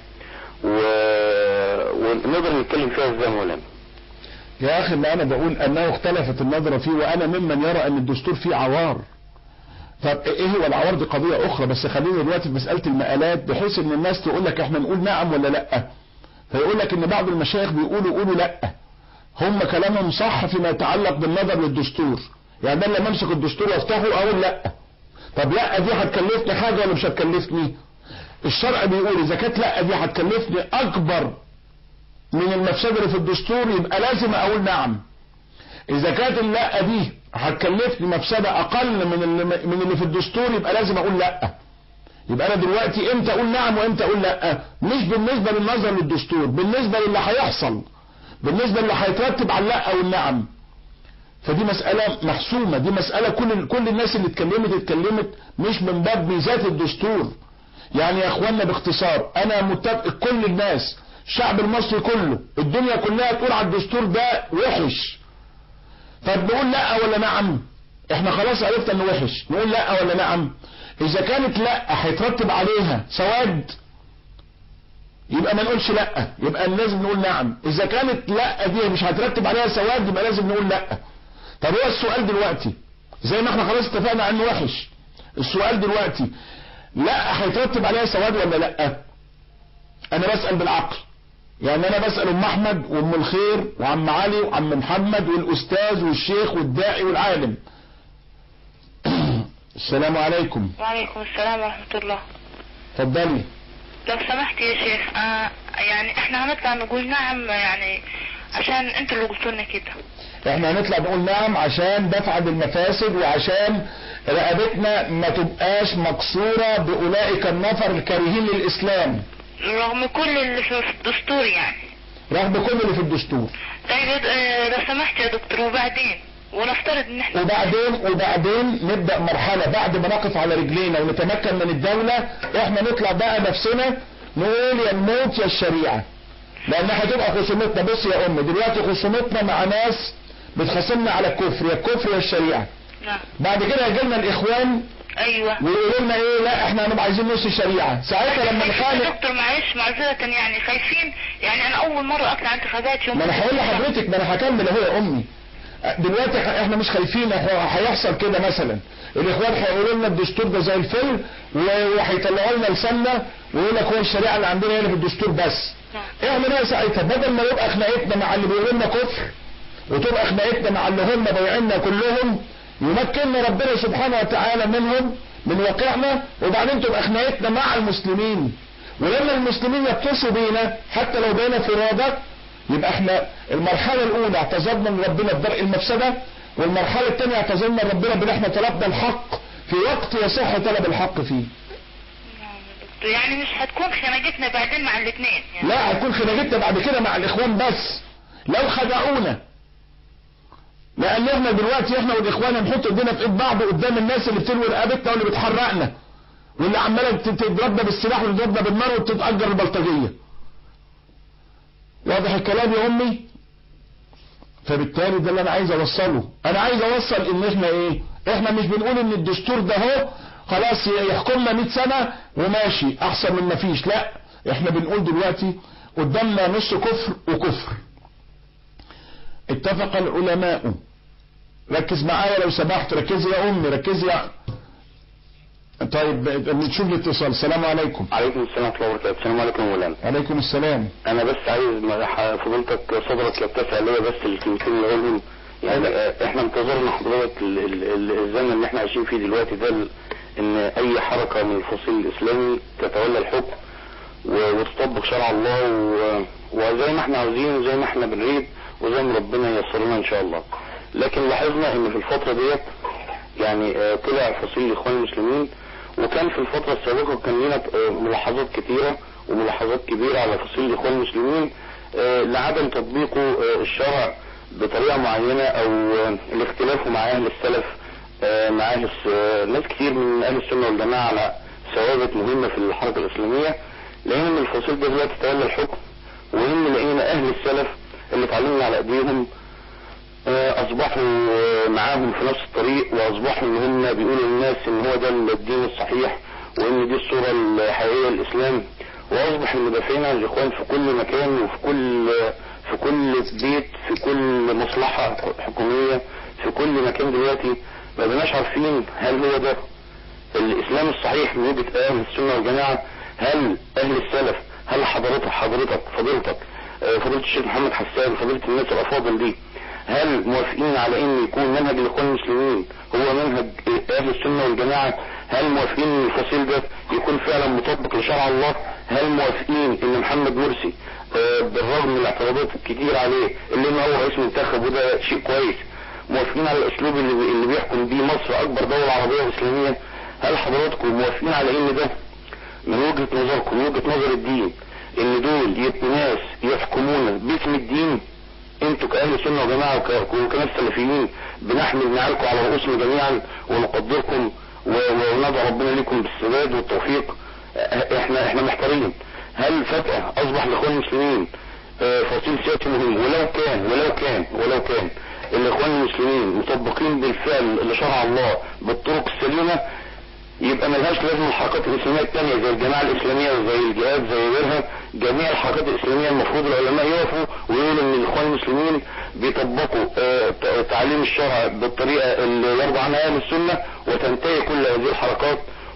و- ونقدر نتكلم فيها ازاي يا مولانا يا اخي اللي انا بقول انه اختلفت النظرة فيه وانا ممن يرى ان الدستور فيه عوار طب ايه هو العوار دي قضية اخرى بس خلينا دلوقتي في مسألة المقالات بحيث ان الناس تقول لك احنا نقول نعم ولا لا فيقول لك ان بعض المشايخ بيقولوا قولوا لا هم كلامهم صح فيما يتعلق بالنظر للدستور يعني ده لما امسك الدستور وافتحه اقول لا طب لا دي هتكلفني حاجة ولا مش هتكلفني الشرع بيقول اذا كانت لا دي هتكلفني اكبر من المفسدة اللي في الدستور يبقى لازم اقول نعم اذا كانت اللا دي هتكلفني مفسدة اقل من اللي, من اللي في الدستور يبقى لازم اقول لا يبقى انا دلوقتي امتى اقول نعم وامتى اقول لا مش بالنسبة للنظر للدستور بالنسبة للي هيحصل بالنسبة للي هيترتب على اللا او النعم فدي مسألة محسومة دي مسألة كل كل الناس اللي اتكلمت اتكلمت مش من باب ميزات الدستور يعني يا اخوانا باختصار انا متفق كل الناس الشعب المصري كله الدنيا كلها تقول على الدستور ده وحش طب نقول لا ولا نعم احنا خلاص عرفنا انه وحش نقول لا ولا نعم اذا كانت لا هيترتب عليها سواد يبقى ما نقولش لا يبقى لازم نقول نعم اذا كانت لا دي مش هترتب عليها سواد يبقى لازم نقول لا طب هو السؤال دلوقتي زي ما احنا خلاص اتفقنا على انه وحش السؤال دلوقتي لا هيترتب عليها سواد ولا لا انا بسأل بالعقل يعني انا بسأل ام احمد وام الخير وعم علي وعم محمد والاستاذ والشيخ والداعي والعالم السلام عليكم وعليكم السلام ورحمة الله اتفضلي لو سمحت يا شيخ آه يعني احنا هنطلع نقول نعم يعني عشان انتوا اللي قلتوا لنا كده احنا هنطلع نقول نعم عشان دفع بالمفاسد وعشان رقبتنا ما تبقاش مكسورة باولئك النفر الكارهين للاسلام رغم كل اللي في الدستور يعني رغم كل اللي في الدستور طيب آه، لو سمحت يا دكتور وبعدين ونفترض ان احنا وبعدين وبعدين نبدأ مرحلة بعد ما نقف على رجلينا ونتمكن من الدولة احنا نطلع بقى نفسنا نقول يا الموت يا الشريعة لان هتبقى خصومتنا بص يا ام دلوقتي خصومتنا مع ناس بتخاصمنا على الكفر يا الكفر يا الشريعة نعم بعد كده يجي لنا الاخوان ايوه ويقولوا لنا ايه لا احنا هنبقى عايزين نص الشريعة ساعتها لما خايفين يا نخالف دكتور معلش معذرة يعني خايفين يعني انا اول مرة اطلع انتخابات يوم ما انا هقول لحضرتك ما انا هكمل اهو يا امي دلوقتي ح- احنا مش خايفين إحنا هيحصل كده مثلا الاخوان هيقولوا لنا الدستور ده زي الفل و- وهيطلعوا لنا لساننا ويقول لك هو الشريعه اللي عندنا هي اللي في الدستور بس احنا بقى ساعتها بدل ما يبقى خناقتنا مع اللي بيقولوا لنا كفر وتبقى خناقتنا مع اللي هم بايعيننا كلهم يمكننا ربنا سبحانه وتعالى منهم من واقعنا وبعدين تبقى خناقتنا مع المسلمين ولما المسلمين يبطشوا بينا حتى لو بينا فرادى يبقى احنا المرحلة الاولى اعتذرنا من ربنا بدرء المفسدة والمرحلة الثانية اعتذرنا من ربنا بان احنا طلبنا الحق في وقت يصح طلب الحق فيه يعني مش هتكون خناقتنا بعدين مع الاثنين يعني لا هيكون خناقتنا بعد كده مع الاخوان بس لو خدعونا لان احنا دلوقتي احنا والاخوان هنحط ايدينا في ايد بعض قدام الناس اللي بتلوي رقبتنا واللي بتحرقنا واللي عماله تضربنا بالسلاح وتضربنا بالنار وتتأجر البلطجية واضح الكلام يا امي فبالتالي ده اللي انا عايز اوصله انا عايز اوصل ان احنا ايه احنا مش بنقول ان الدستور ده هو خلاص يحكمنا 100 سنة وماشي احسن من ما فيش لا احنا بنقول دلوقتي قدامنا نص كفر وكفر اتفق العلماء ركز معايا لو سمحت ركزي يا امي ركزي يا طيب نشوف الاتصال السلام عليكم عليكم السلام ورحمه الله وبركاته السلام عليكم يا مولانا عليكم السلام انا بس عايز م- فضيلتك صدرك يتسع ليا بس الكلمتين اللي اقولهم يعني آه، احنا انتظرنا حضرتك ال- ال- ال- الزمن اللي احنا عايشين فيه دلوقتي ده ال- ان اي حركه من الفصيل الاسلامي تتولى الحكم و- وتطبق شرع الله و- وزي ما احنا عاوزين وزي ما احنا بنريد وزي ما ربنا ييسر لنا ان شاء الله لكن لاحظنا ان في الفتره ديت يعني آه، طلع فصيل الاخوان المسلمين وكان في الفترة السابقة كان لنا آه، ملاحظات كثيرة وملاحظات كبيرة على فصيل الإخوان المسلمين آه، لعدم تطبيقه آه، الشرع بطريقة معينة أو آه، الاختلاف مع أهل السلف آه، مع أهل الس- آه، ناس كتير من أهل السنة والجماعة على ثوابت مهمة في الحركة الإسلامية لقينا إن الفصيل ده دلوقتي تولى الحكم وإن لقينا أهل السلف اللي اتعلمنا على أيديهم آه، اصبحوا آه، معاهم في نفس الطريق واصبحوا ان هم بيقولوا للناس ان هو ده الدين الصحيح وان دي الصورة الحقيقية للاسلام واصبح ان دافعين عن الاخوان في كل مكان وفي كل في كل بيت في كل مصلحة حكومية في كل مكان دلوقتي ما بقناش عارفين هل هو ده الاسلام الصحيح من وجهة اهل السنة والجماعة هل اهل السلف هل حضرتك حضرتك فضيلتك آه، فضيلة الشيخ محمد حسان فضيلة الناس الافاضل دي هل موافقين على ان يكون منهج الاخوان المسلمين هو منهج اهل السنة والجماعة هل موافقين ان الفصيل ده يكون فعلا مطبق لشرع الله هل موافقين ان محمد مرسي آه، بالرغم من الاعتراضات الكتير عليه اللي إن هو رئيس منتخب وده شيء كويس موافقين على الاسلوب اللي, اللي بيحكم بيه مصر اكبر دولة عربية واسلامية هل حضراتكم موافقين على ان ده من وجهة نظركم من وجهة نظر الدين ان دول يبقوا ناس يحكمونا باسم الدين انتوا كأهل سنة وجماعة وك- وكناس سلفيين بنحمل نعالكم على رؤوسنا جميعا ونقدركم و- وندعو ربنا لكم بالسداد والتوفيق اه- احنا احنا محتارين هل فجأة اصبح الاخوان المسلمين اه، فصيل سياسي مهم ولو كان ولو كان ولو كان الاخوان المسلمين مطبقين بالفعل لشرع الله بالطرق السليمة يبقى ملهاش لازمه الحركات الاسلاميه الثانيه زي الجماعه الاسلاميه وزي الجهاد زي غيرها جميع الحركات الاسلاميه المفروض العلماء يقفوا ويقولوا ان الاخوان المسلمين بيطبقوا آه، ت- تعليم الشرع بالطريقه اللي يرضى عنها اهل السنه وتنتهي كل هذه الحركات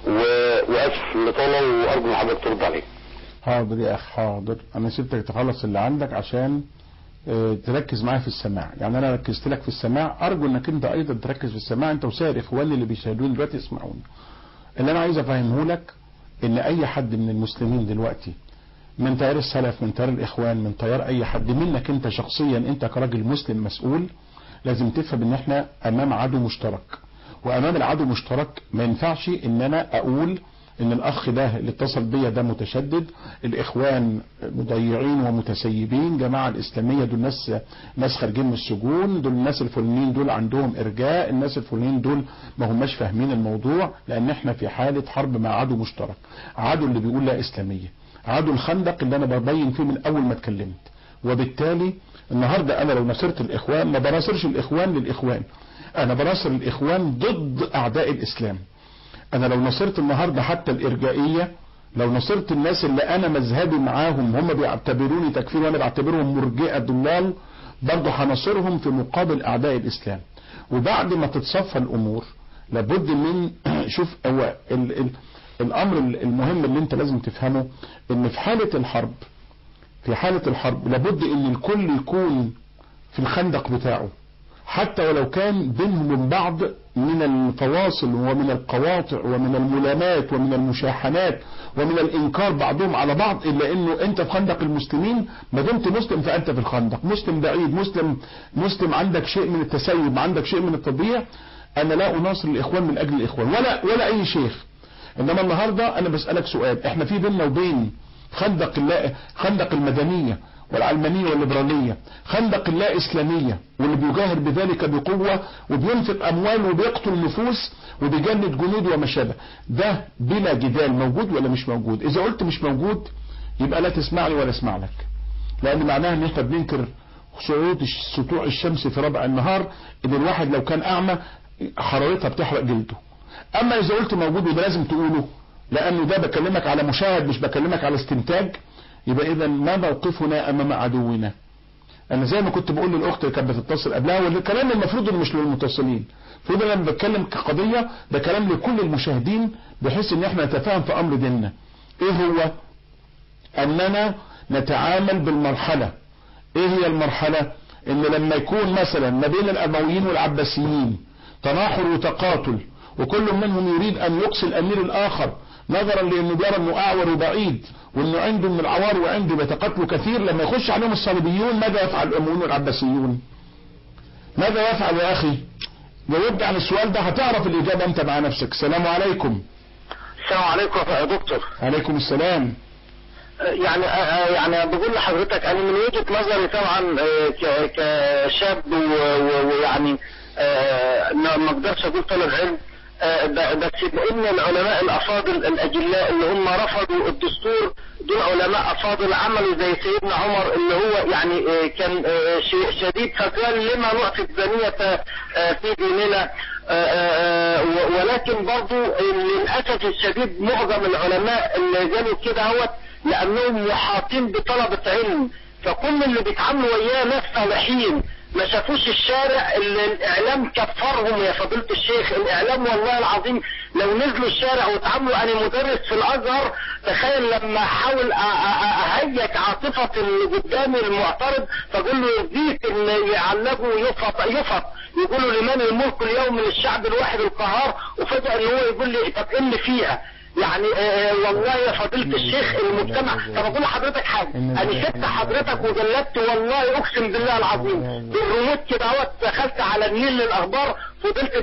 و- واسف لطالة وارجو ان حضرتك ترد عليه. حاضر يا اخ حاضر انا سبتك تخلص اللي عندك عشان آه، تركز معايا في السماع يعني انا ركزت لك في السماع ارجو انك انت ايضا تركز في السماع انت وسائر اخواني اللي بيشاهدوني دلوقتي يسمعوني اللي انا عايز افهمه لك ان اي حد من المسلمين دلوقتي من تيار السلف من تيار الاخوان من تيار اي حد منك انت شخصيا انت كراجل مسلم مسؤول لازم تفهم ان احنا امام عدو مشترك وامام العدو مشترك ما ينفعش ان انا اقول ان الاخ ده اللي اتصل بيا ده متشدد الاخوان مضيعين ومتسيبين جماعة الاسلامية دول ناس ناس خارجين من السجون دول الناس الفلانيين دول عندهم ارجاء الناس الفلانيين دول ما هماش فاهمين الموضوع لان احنا في حالة حرب مع عدو مشترك عدو اللي بيقول لا اسلامية عدو الخندق اللي انا ببين فيه من اول ما اتكلمت وبالتالي النهاردة انا لو نصرت الاخوان ما بناصرش الاخوان للاخوان انا بناصر الاخوان ضد اعداء الاسلام انا لو نصرت النهاردة حتى الارجائية لو نصرت الناس اللي انا مذهبي معاهم هم بيعتبروني تكفير وانا بعتبرهم مرجئة ضلال برضه هنصرهم في مقابل اعداء الاسلام وبعد ما تتصفى الامور لابد من شوف هو ال ال الامر المهم اللي انت لازم تفهمه ان في حالة الحرب في حالة الحرب لابد ان الكل يكون في الخندق بتاعه حتى ولو كان بينهم من بعض من الفواصل ومن القواطع ومن الملامات ومن المشاحنات ومن الانكار بعضهم على بعض الا انه انت في خندق المسلمين ما دمت مسلم فانت في الخندق مسلم بعيد مسلم مسلم عندك شيء من التسيب عندك شيء من التضييع انا لا اناصر الاخوان من اجل الاخوان ولا ولا اي شيخ انما النهارده انا بسالك سؤال احنا في بيننا وبين خندق اللا خندق المدنيه والعلمانية والليبرالية خندق اللا إسلامية واللي بيجاهر بذلك بقوة وبينفق أموال وبيقتل نفوس وبيجند جنود وما شابه ده بلا جدال موجود ولا مش موجود إذا قلت مش موجود يبقى لا تسمعني ولا اسمع لك لأن معناها إن إحنا بننكر صعود سطوع الشمس في ربع النهار إن الواحد لو كان أعمى حرارتها بتحرق جلده أما إذا قلت موجود وده لازم تقوله لأنه ده بكلمك على مشاهد مش بكلمك على استنتاج يبقى اذا ما موقفنا امام عدونا انا زي ما كنت بقول للاخت اللي كانت بتتصل قبلها والكلام المفروض انه مش للمتصلين المفروض انا بتكلم كقضيه ده كلام لكل المشاهدين بحيث ان احنا نتفاهم في امر ديننا ايه هو اننا نتعامل بالمرحله ايه هي المرحله ان لما يكون مثلا ما بين الامويين والعباسيين تناحر وتقاتل وكل منهم يريد ان يقصي الامير الاخر نظرا لانه بيرى انه اعور وبعيد وانه عنده من العوار وعنده بيتقاتلوا كثير لما يخش عليهم الصليبيون ماذا يفعل الامويون والعباسيون ماذا يفعل يا اخي جاوبني عن السؤال ده هتعرف الاجابه انت مع نفسك السلام عليكم السلام عليكم يا دكتور عليكم السلام يعني يعني بقول لحضرتك انا من وجهه نظري طبعا كشاب ويعني ما اقدرش اقول طالب علم بس بان العلماء الافاضل الاجلاء اللي هم رفضوا الدستور دول علماء افاضل عملوا زي سيدنا عمر اللي هو يعني كان شديد فقال لما نعطي الدنية في ديننا ولكن برضو للاسف الشديد معظم العلماء اللي قالوا كده هوت لانهم محاطين بطلبة علم فكل اللي بيتعاملوا وياه ناس صالحين ما شافوش الشارع اللي الاعلام كفرهم يا فضيلة الشيخ الاعلام والله العظيم لو نزلوا الشارع واتعاملوا انا مدرس في الازهر تخيل لما احاول اهيج عاطفة اللي قدامي المعترض فاقول له يرضيك ان يعلقوا يفط يفط يقولوا لمن الملك اليوم من الشعب الواحد القهار وفجأة ان هو يقول لي طب ايه اللي فيها يعني آه والله يا فضيلة الشيخ المجتمع طب اقول لحضرتك حاجة انا سبت حضرتك وجلدت والله اقسم بالله العظيم بالريموت كده اهوت دخلت على النيل للاخبار فضلت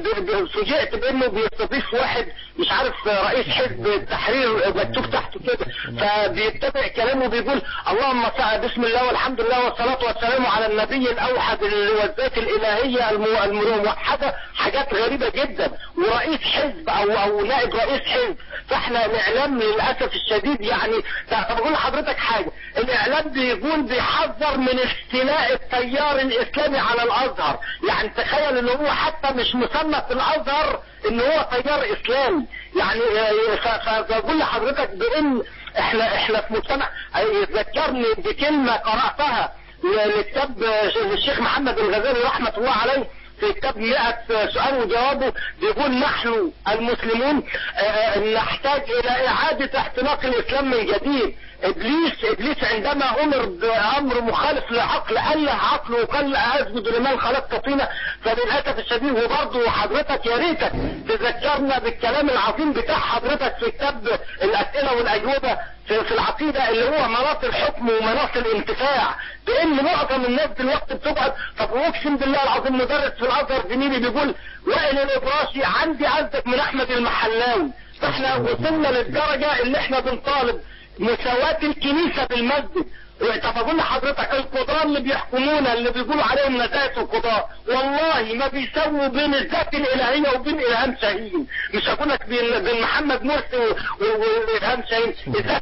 فوجئت بانه بيستضيف واحد مش عارف رئيس حزب التحرير مكتوب تحته كده فبيتبع كلامه بيقول اللهم بسم الله والحمد لله والصلاة والسلام على النبي الاوحد والذات الالهية الموحدة حاجات غريبة جدا ورئيس حزب او او نائب رئيس حزب فاحنا الاعلام للاسف الشديد يعني طب اقول لحضرتك حاجة الاعلام بيقول بيحذر من استيلاء التيار الاسلامي على الازهر يعني تخيل ان هو حتى مش مسمى في الازهر ان هو تيار اسلامي يعني فبقول لحضرتك بان احنا احنا في مجتمع ذكرني بكلمة قرأتها لكتاب الشيخ محمد الغزالي رحمة الله عليه في كتاب 100 سؤال وجوابه بيقول نحن المسلمون نحتاج الى اعادة احتناق الاسلام من جديد ابليس ابليس عندما امر بامر مخالف لعقل اله عقله وقال اسجد لمن خلقت طينا فللاسف الشديد وبرضه حضرتك يا ريتك تذكرنا بالكلام العظيم بتاع حضرتك في كتاب الاسئله والاجوبه في, في العقيده اللي هو مناط الحكم ومناط الانتفاع بان معظم الناس دلوقتي بتقعد طب اقسم بالله العظيم مدرس في الازهر زميلي بيقول وائل الابراشي عندي عندك من احمد المحلاوي فاحنا وصلنا للدرجه اللي احنا بنطالب مساواة الكنيسة بالمسجد طب اقول لحضرتك القضاة اللي بيحكمونا اللي بيقولوا عليهم نزاهة القضاء والله ما بيسووا بين الذات الالهية وبين الهام شاهين مش هقول لك بين, بين محمد مرسي والهام شاهين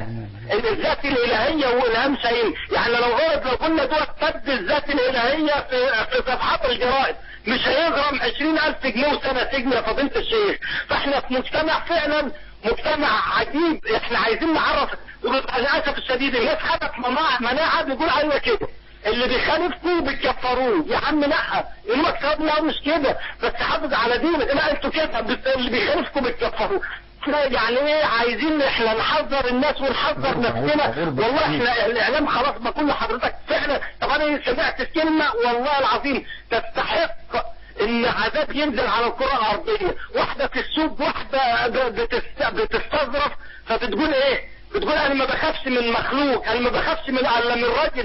الذات الالهية والهام شاهين يعني لو غرض لو قلنا دول سد الذات الالهية في, في صفحات الجرائد مش هيغرم عشرين الف جنيه وسنة سجن يا فضيلة الشيخ فاحنا في مجتمع فعلا مجتمع عجيب احنا عايزين نعرف للاسف الشديد الناس خدت مناعة بيقول عليها كده اللي بيخالفكوا بتكفروه يا عم لا المكتب لا مش كده بس حافظ على دينك لا انتوا كده اللي بيخالفكوا بتكفروه يعني ايه عايزين احنا نحذر الناس ونحذر نفسنا والله احنا الاعلام خلاص بقول لحضرتك فعلا طب انا والله سمعت كلمة والله العظيم تستحق ان عذاب ينزل على الكرة الارضية واحدة تسوب واحدة بتست... بتستظرف فبتقول ايه بتقول انا ما بخافش من مخلوق انا ما بخافش من الا من الراجل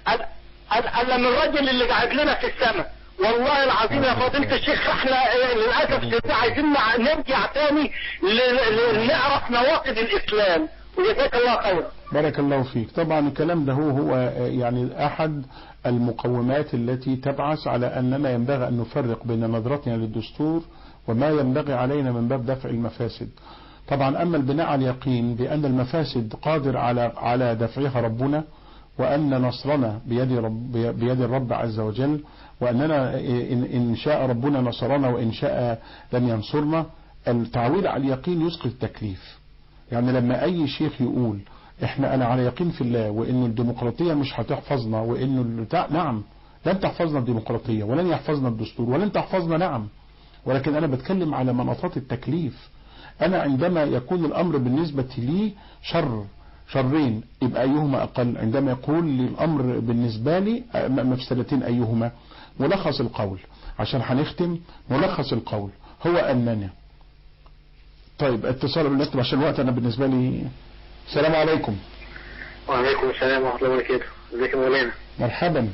الا من الراجل اللي قاعد لنا في السماء والله العظيم يا فضيلة الشيخ احنا للأسف عايزين نرجع تاني نعرف نواقض الإسلام وجزاك الله خير بارك الله فيك طبعا الكلام ده هو هو يعني أحد المقومات التي تبعث على أننا ينبغي أن نفرق بين نظرتنا للدستور وما ينبغي علينا من باب دفع المفاسد طبعا أما البناء على اليقين بأن المفاسد قادر على على دفعها ربنا وأن نصرنا بيد, رب بيد الرب عز وجل وأننا إن شاء ربنا نصرنا وإن شاء لم ينصرنا التعويل على اليقين يسقط التكليف يعني لما أي شيخ يقول إحنا أنا على يقين في الله وإن الديمقراطية مش هتحفظنا وإنه نعم لن تحفظنا الديمقراطية ولن يحفظنا الدستور ولن تحفظنا نعم ولكن أنا بتكلم على مناطات التكليف أنا عندما يكون الأمر بالنسبة لي شر شرين يبقى أيهما أقل عندما يقول لي الأمر بالنسبة لي مفسدتين أيهما ملخص القول عشان هنختم ملخص القول هو أننا طيب اتصال بالنكتب عشان الوقت أنا بالنسبة لي السلام عليكم وعليكم السلام ورحمة الله وبركاته ازيك يا مولانا مرحبا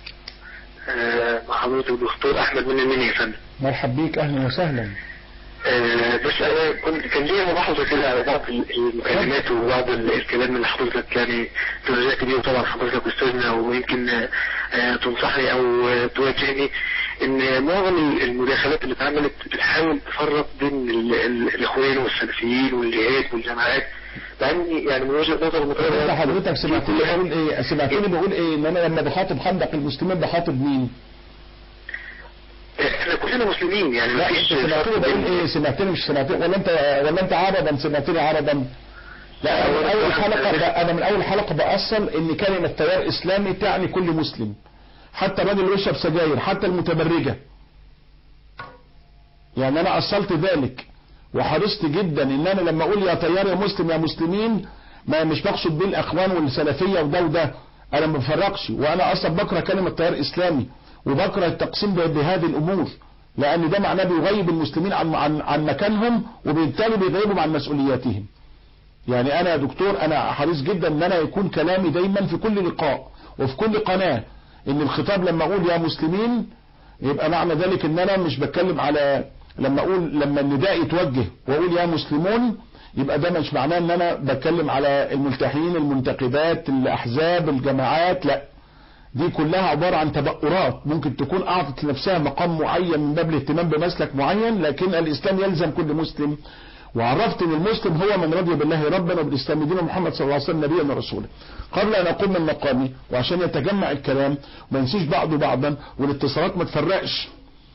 آه مع حضرتك الدكتور أحمد من المنيا يا فندم مرحب بيك أهلا وسهلا آه بس انا كنت كان ليا ملاحظه كده على بعض المكالمات وبعض الكلام اللي حضرتك يعني ترجعت بيه وطبعا حضرتك استاذنا ويمكن آه تنصحني او آه توجهني ان معظم المداخلات اللي اتعملت بتحاول تفرق بين ال ال الاخوان والسلفيين والجهات والجماعات لاني يعني من وجهه نظر انت حضرتك سمعتني بقول ايه سمعتني بقول ايه ان انا لما بخاطب خندق المسلمين بخاطب مين؟ احنا كلنا مسلمين يعني لا انت سمعتني بقول ايه سمعتني مش سمعتني ولا انت ولا انت عربا سمعتني عربا لا من اول حلقة لا انا من اول حلقة بأصل ان كلمة تيار اسلامي تعني كل مسلم حتى الراجل اللي يشرب سجاير حتى المتبرجة يعني انا اصلت ذلك وحرصت جدا ان انا لما اقول يا تيار يا مسلم يا مسلمين ما مش بقصد بيه الاخوان والسلفية وده وده انا ما بفرقش وانا اصلا بكره كلمة تيار اسلامي وبكره التقسيم بهذه الامور لان ده معناه بيغيب المسلمين عن عن عن مكانهم وبالتالي بيغيبهم عن مسؤولياتهم يعني انا يا دكتور انا حريص جدا ان انا يكون كلامي دايما في كل لقاء وفي كل قناة ان الخطاب لما اقول يا مسلمين يبقى معنى ذلك ان انا مش بتكلم على لما اقول لما النداء يتوجه واقول يا مسلمون يبقى ده مش معناه ان انا بتكلم على الملتحين المنتقبات الاحزاب الجماعات لا دي كلها عبارة عن تبقرات ممكن تكون اعطت لنفسها مقام معين من باب الاهتمام بمسلك معين لكن الاسلام يلزم كل مسلم وعرفت ان المسلم هو من رضي بالله ربنا وبالاسلام دين محمد صلى الله عليه وسلم نبيا ورسولا قبل ان اقوم من مقامي وعشان يتجمع الكلام وما ننسيش بعضه بعضا والاتصالات ما تفرقش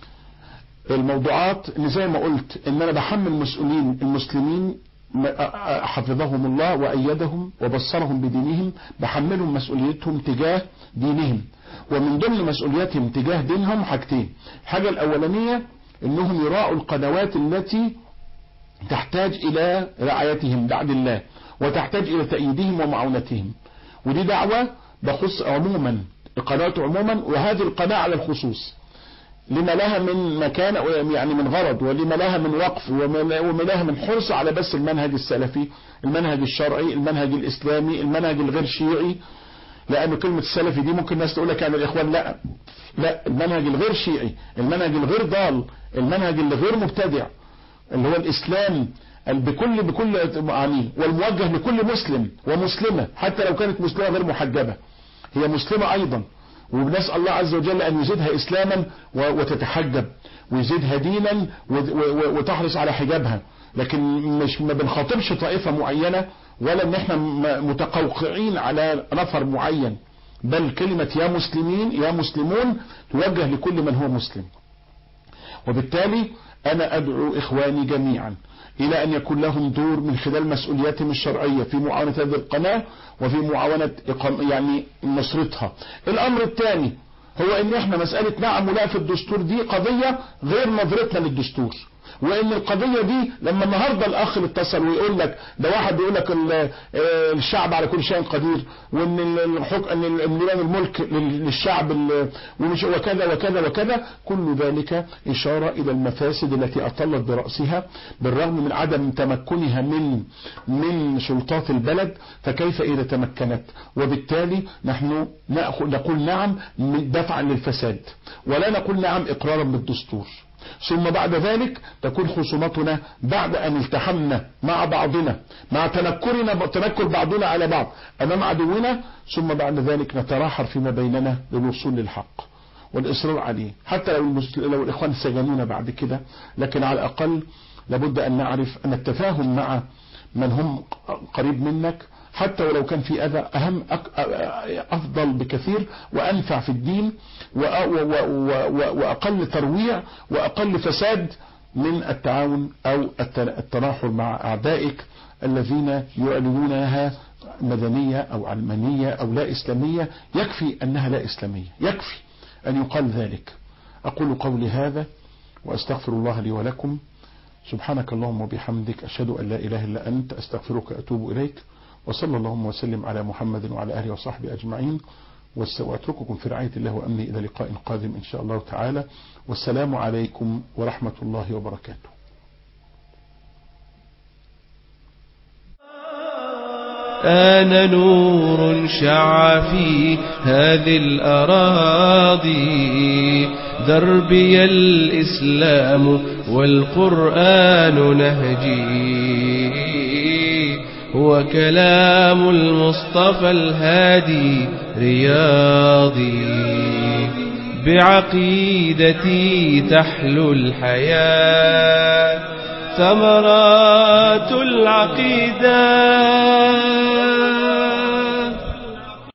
الموضوعات ان زي ما قلت ان انا بحمل مسؤولين المسلمين حفظهم الله وأيدهم وبصرهم بدينهم بحملهم مسؤوليتهم تجاه دينهم ومن ضمن مسؤولياتهم تجاه دينهم حاجتين الحاجة الأولانية انهم يراعوا القنوات التي تحتاج الى رعايتهم بعد الله وتحتاج الى تأييدهم ومعونتهم ودي دعوة بخص عموما القنوات عموما وهذه القناة على الخصوص لما لها من مكان يعني من غرض ولما لها من وقف وما لها من حرص على بس المنهج السلفي المنهج الشرعي المنهج الإسلامي المنهج الغير شيعي لأن كلمة السلفي دي ممكن الناس تقول لك يعني الإخوان لا لا المنهج الغير شيعي المنهج الغير ضال المنهج اللي غير مبتدع اللي هو الإسلام بكل بكل معانيه والموجه لكل مسلم ومسلمة حتى لو كانت مسلمة غير محجبة هي مسلمة أيضا ونسأل الله عز وجل أن يزيدها إسلاما وتتحجب ويزيدها دينا وتحرص على حجابها لكن مش ما بنخاطبش طائفة معينة ولا ان احنا متقوقعين على نفر معين بل كلمة يا مسلمين يا مسلمون توجه لكل من هو مسلم وبالتالي انا ادعو اخواني جميعا الى ان يكون لهم دور من خلال مسؤولياتهم الشرعية في معاونة هذه القناة وفي معاونة يعني نصرتها الامر الثاني هو ان احنا مسألة نعم ولا في الدستور دي قضية غير نظرتنا للدستور وان القضية دي لما النهاردة الاخ اللي اتصل ويقول لك ده واحد بيقول لك ال- آه، الشعب على كل شيء قدير وان ال- الحكم ان ال- امتلاك الملك لل- للشعب ال- ومش وكذا وكذا وكذا كل ذلك اشارة الى المفاسد التي اطلت برأسها بالرغم من عدم تمكنها من من سلطات البلد فكيف اذا تمكنت وبالتالي نحن نأخذ- نقول نعم من دفعا للفساد ولا نقول نعم اقرارا بالدستور ثم بعد ذلك تكون خصومتنا بعد أن التحمنا مع بعضنا مع تنكرنا تنكر بعضنا على بعض أمام عدونا ثم بعد ذلك نتراحر فيما بيننا للوصول للحق والإصرار عليه حتى لو, المس... لو الإخوان سجنونا بعد كده لكن على الأقل لابد أن نعرف أن التفاهم مع من هم قريب منك حتى ولو كان في أذى أهم أك- أفضل بكثير وأنفع في الدين وأ- و- و- و- وأقل ترويع وأقل فساد من التعاون أو الت- التراحل مع أعدائك الذين يعلنونها مدنية أو علمانية أو لا إسلامية يكفي أنها لا إسلامية يكفي أن يقال ذلك أقول قولي هذا وأستغفر الله لي ولكم سبحانك اللهم وبحمدك أشهد أن لا إله إلا أنت أستغفرك وأتوب إليك وصلى اللهم وسلم على محمد وعلى آله وصحبه أجمعين والس- وأترككم في رعاية الله وأمني إلى لقاء قادم إن شاء الله تعالى والسلام عليكم ورحمة الله وبركاته آن نور شع في هذه الأراضي دربي الإسلام والقرآن نهجي هو كلام المصطفى الهادي رياضي بعقيدتي تحلو الحياة ثمرات العقيدة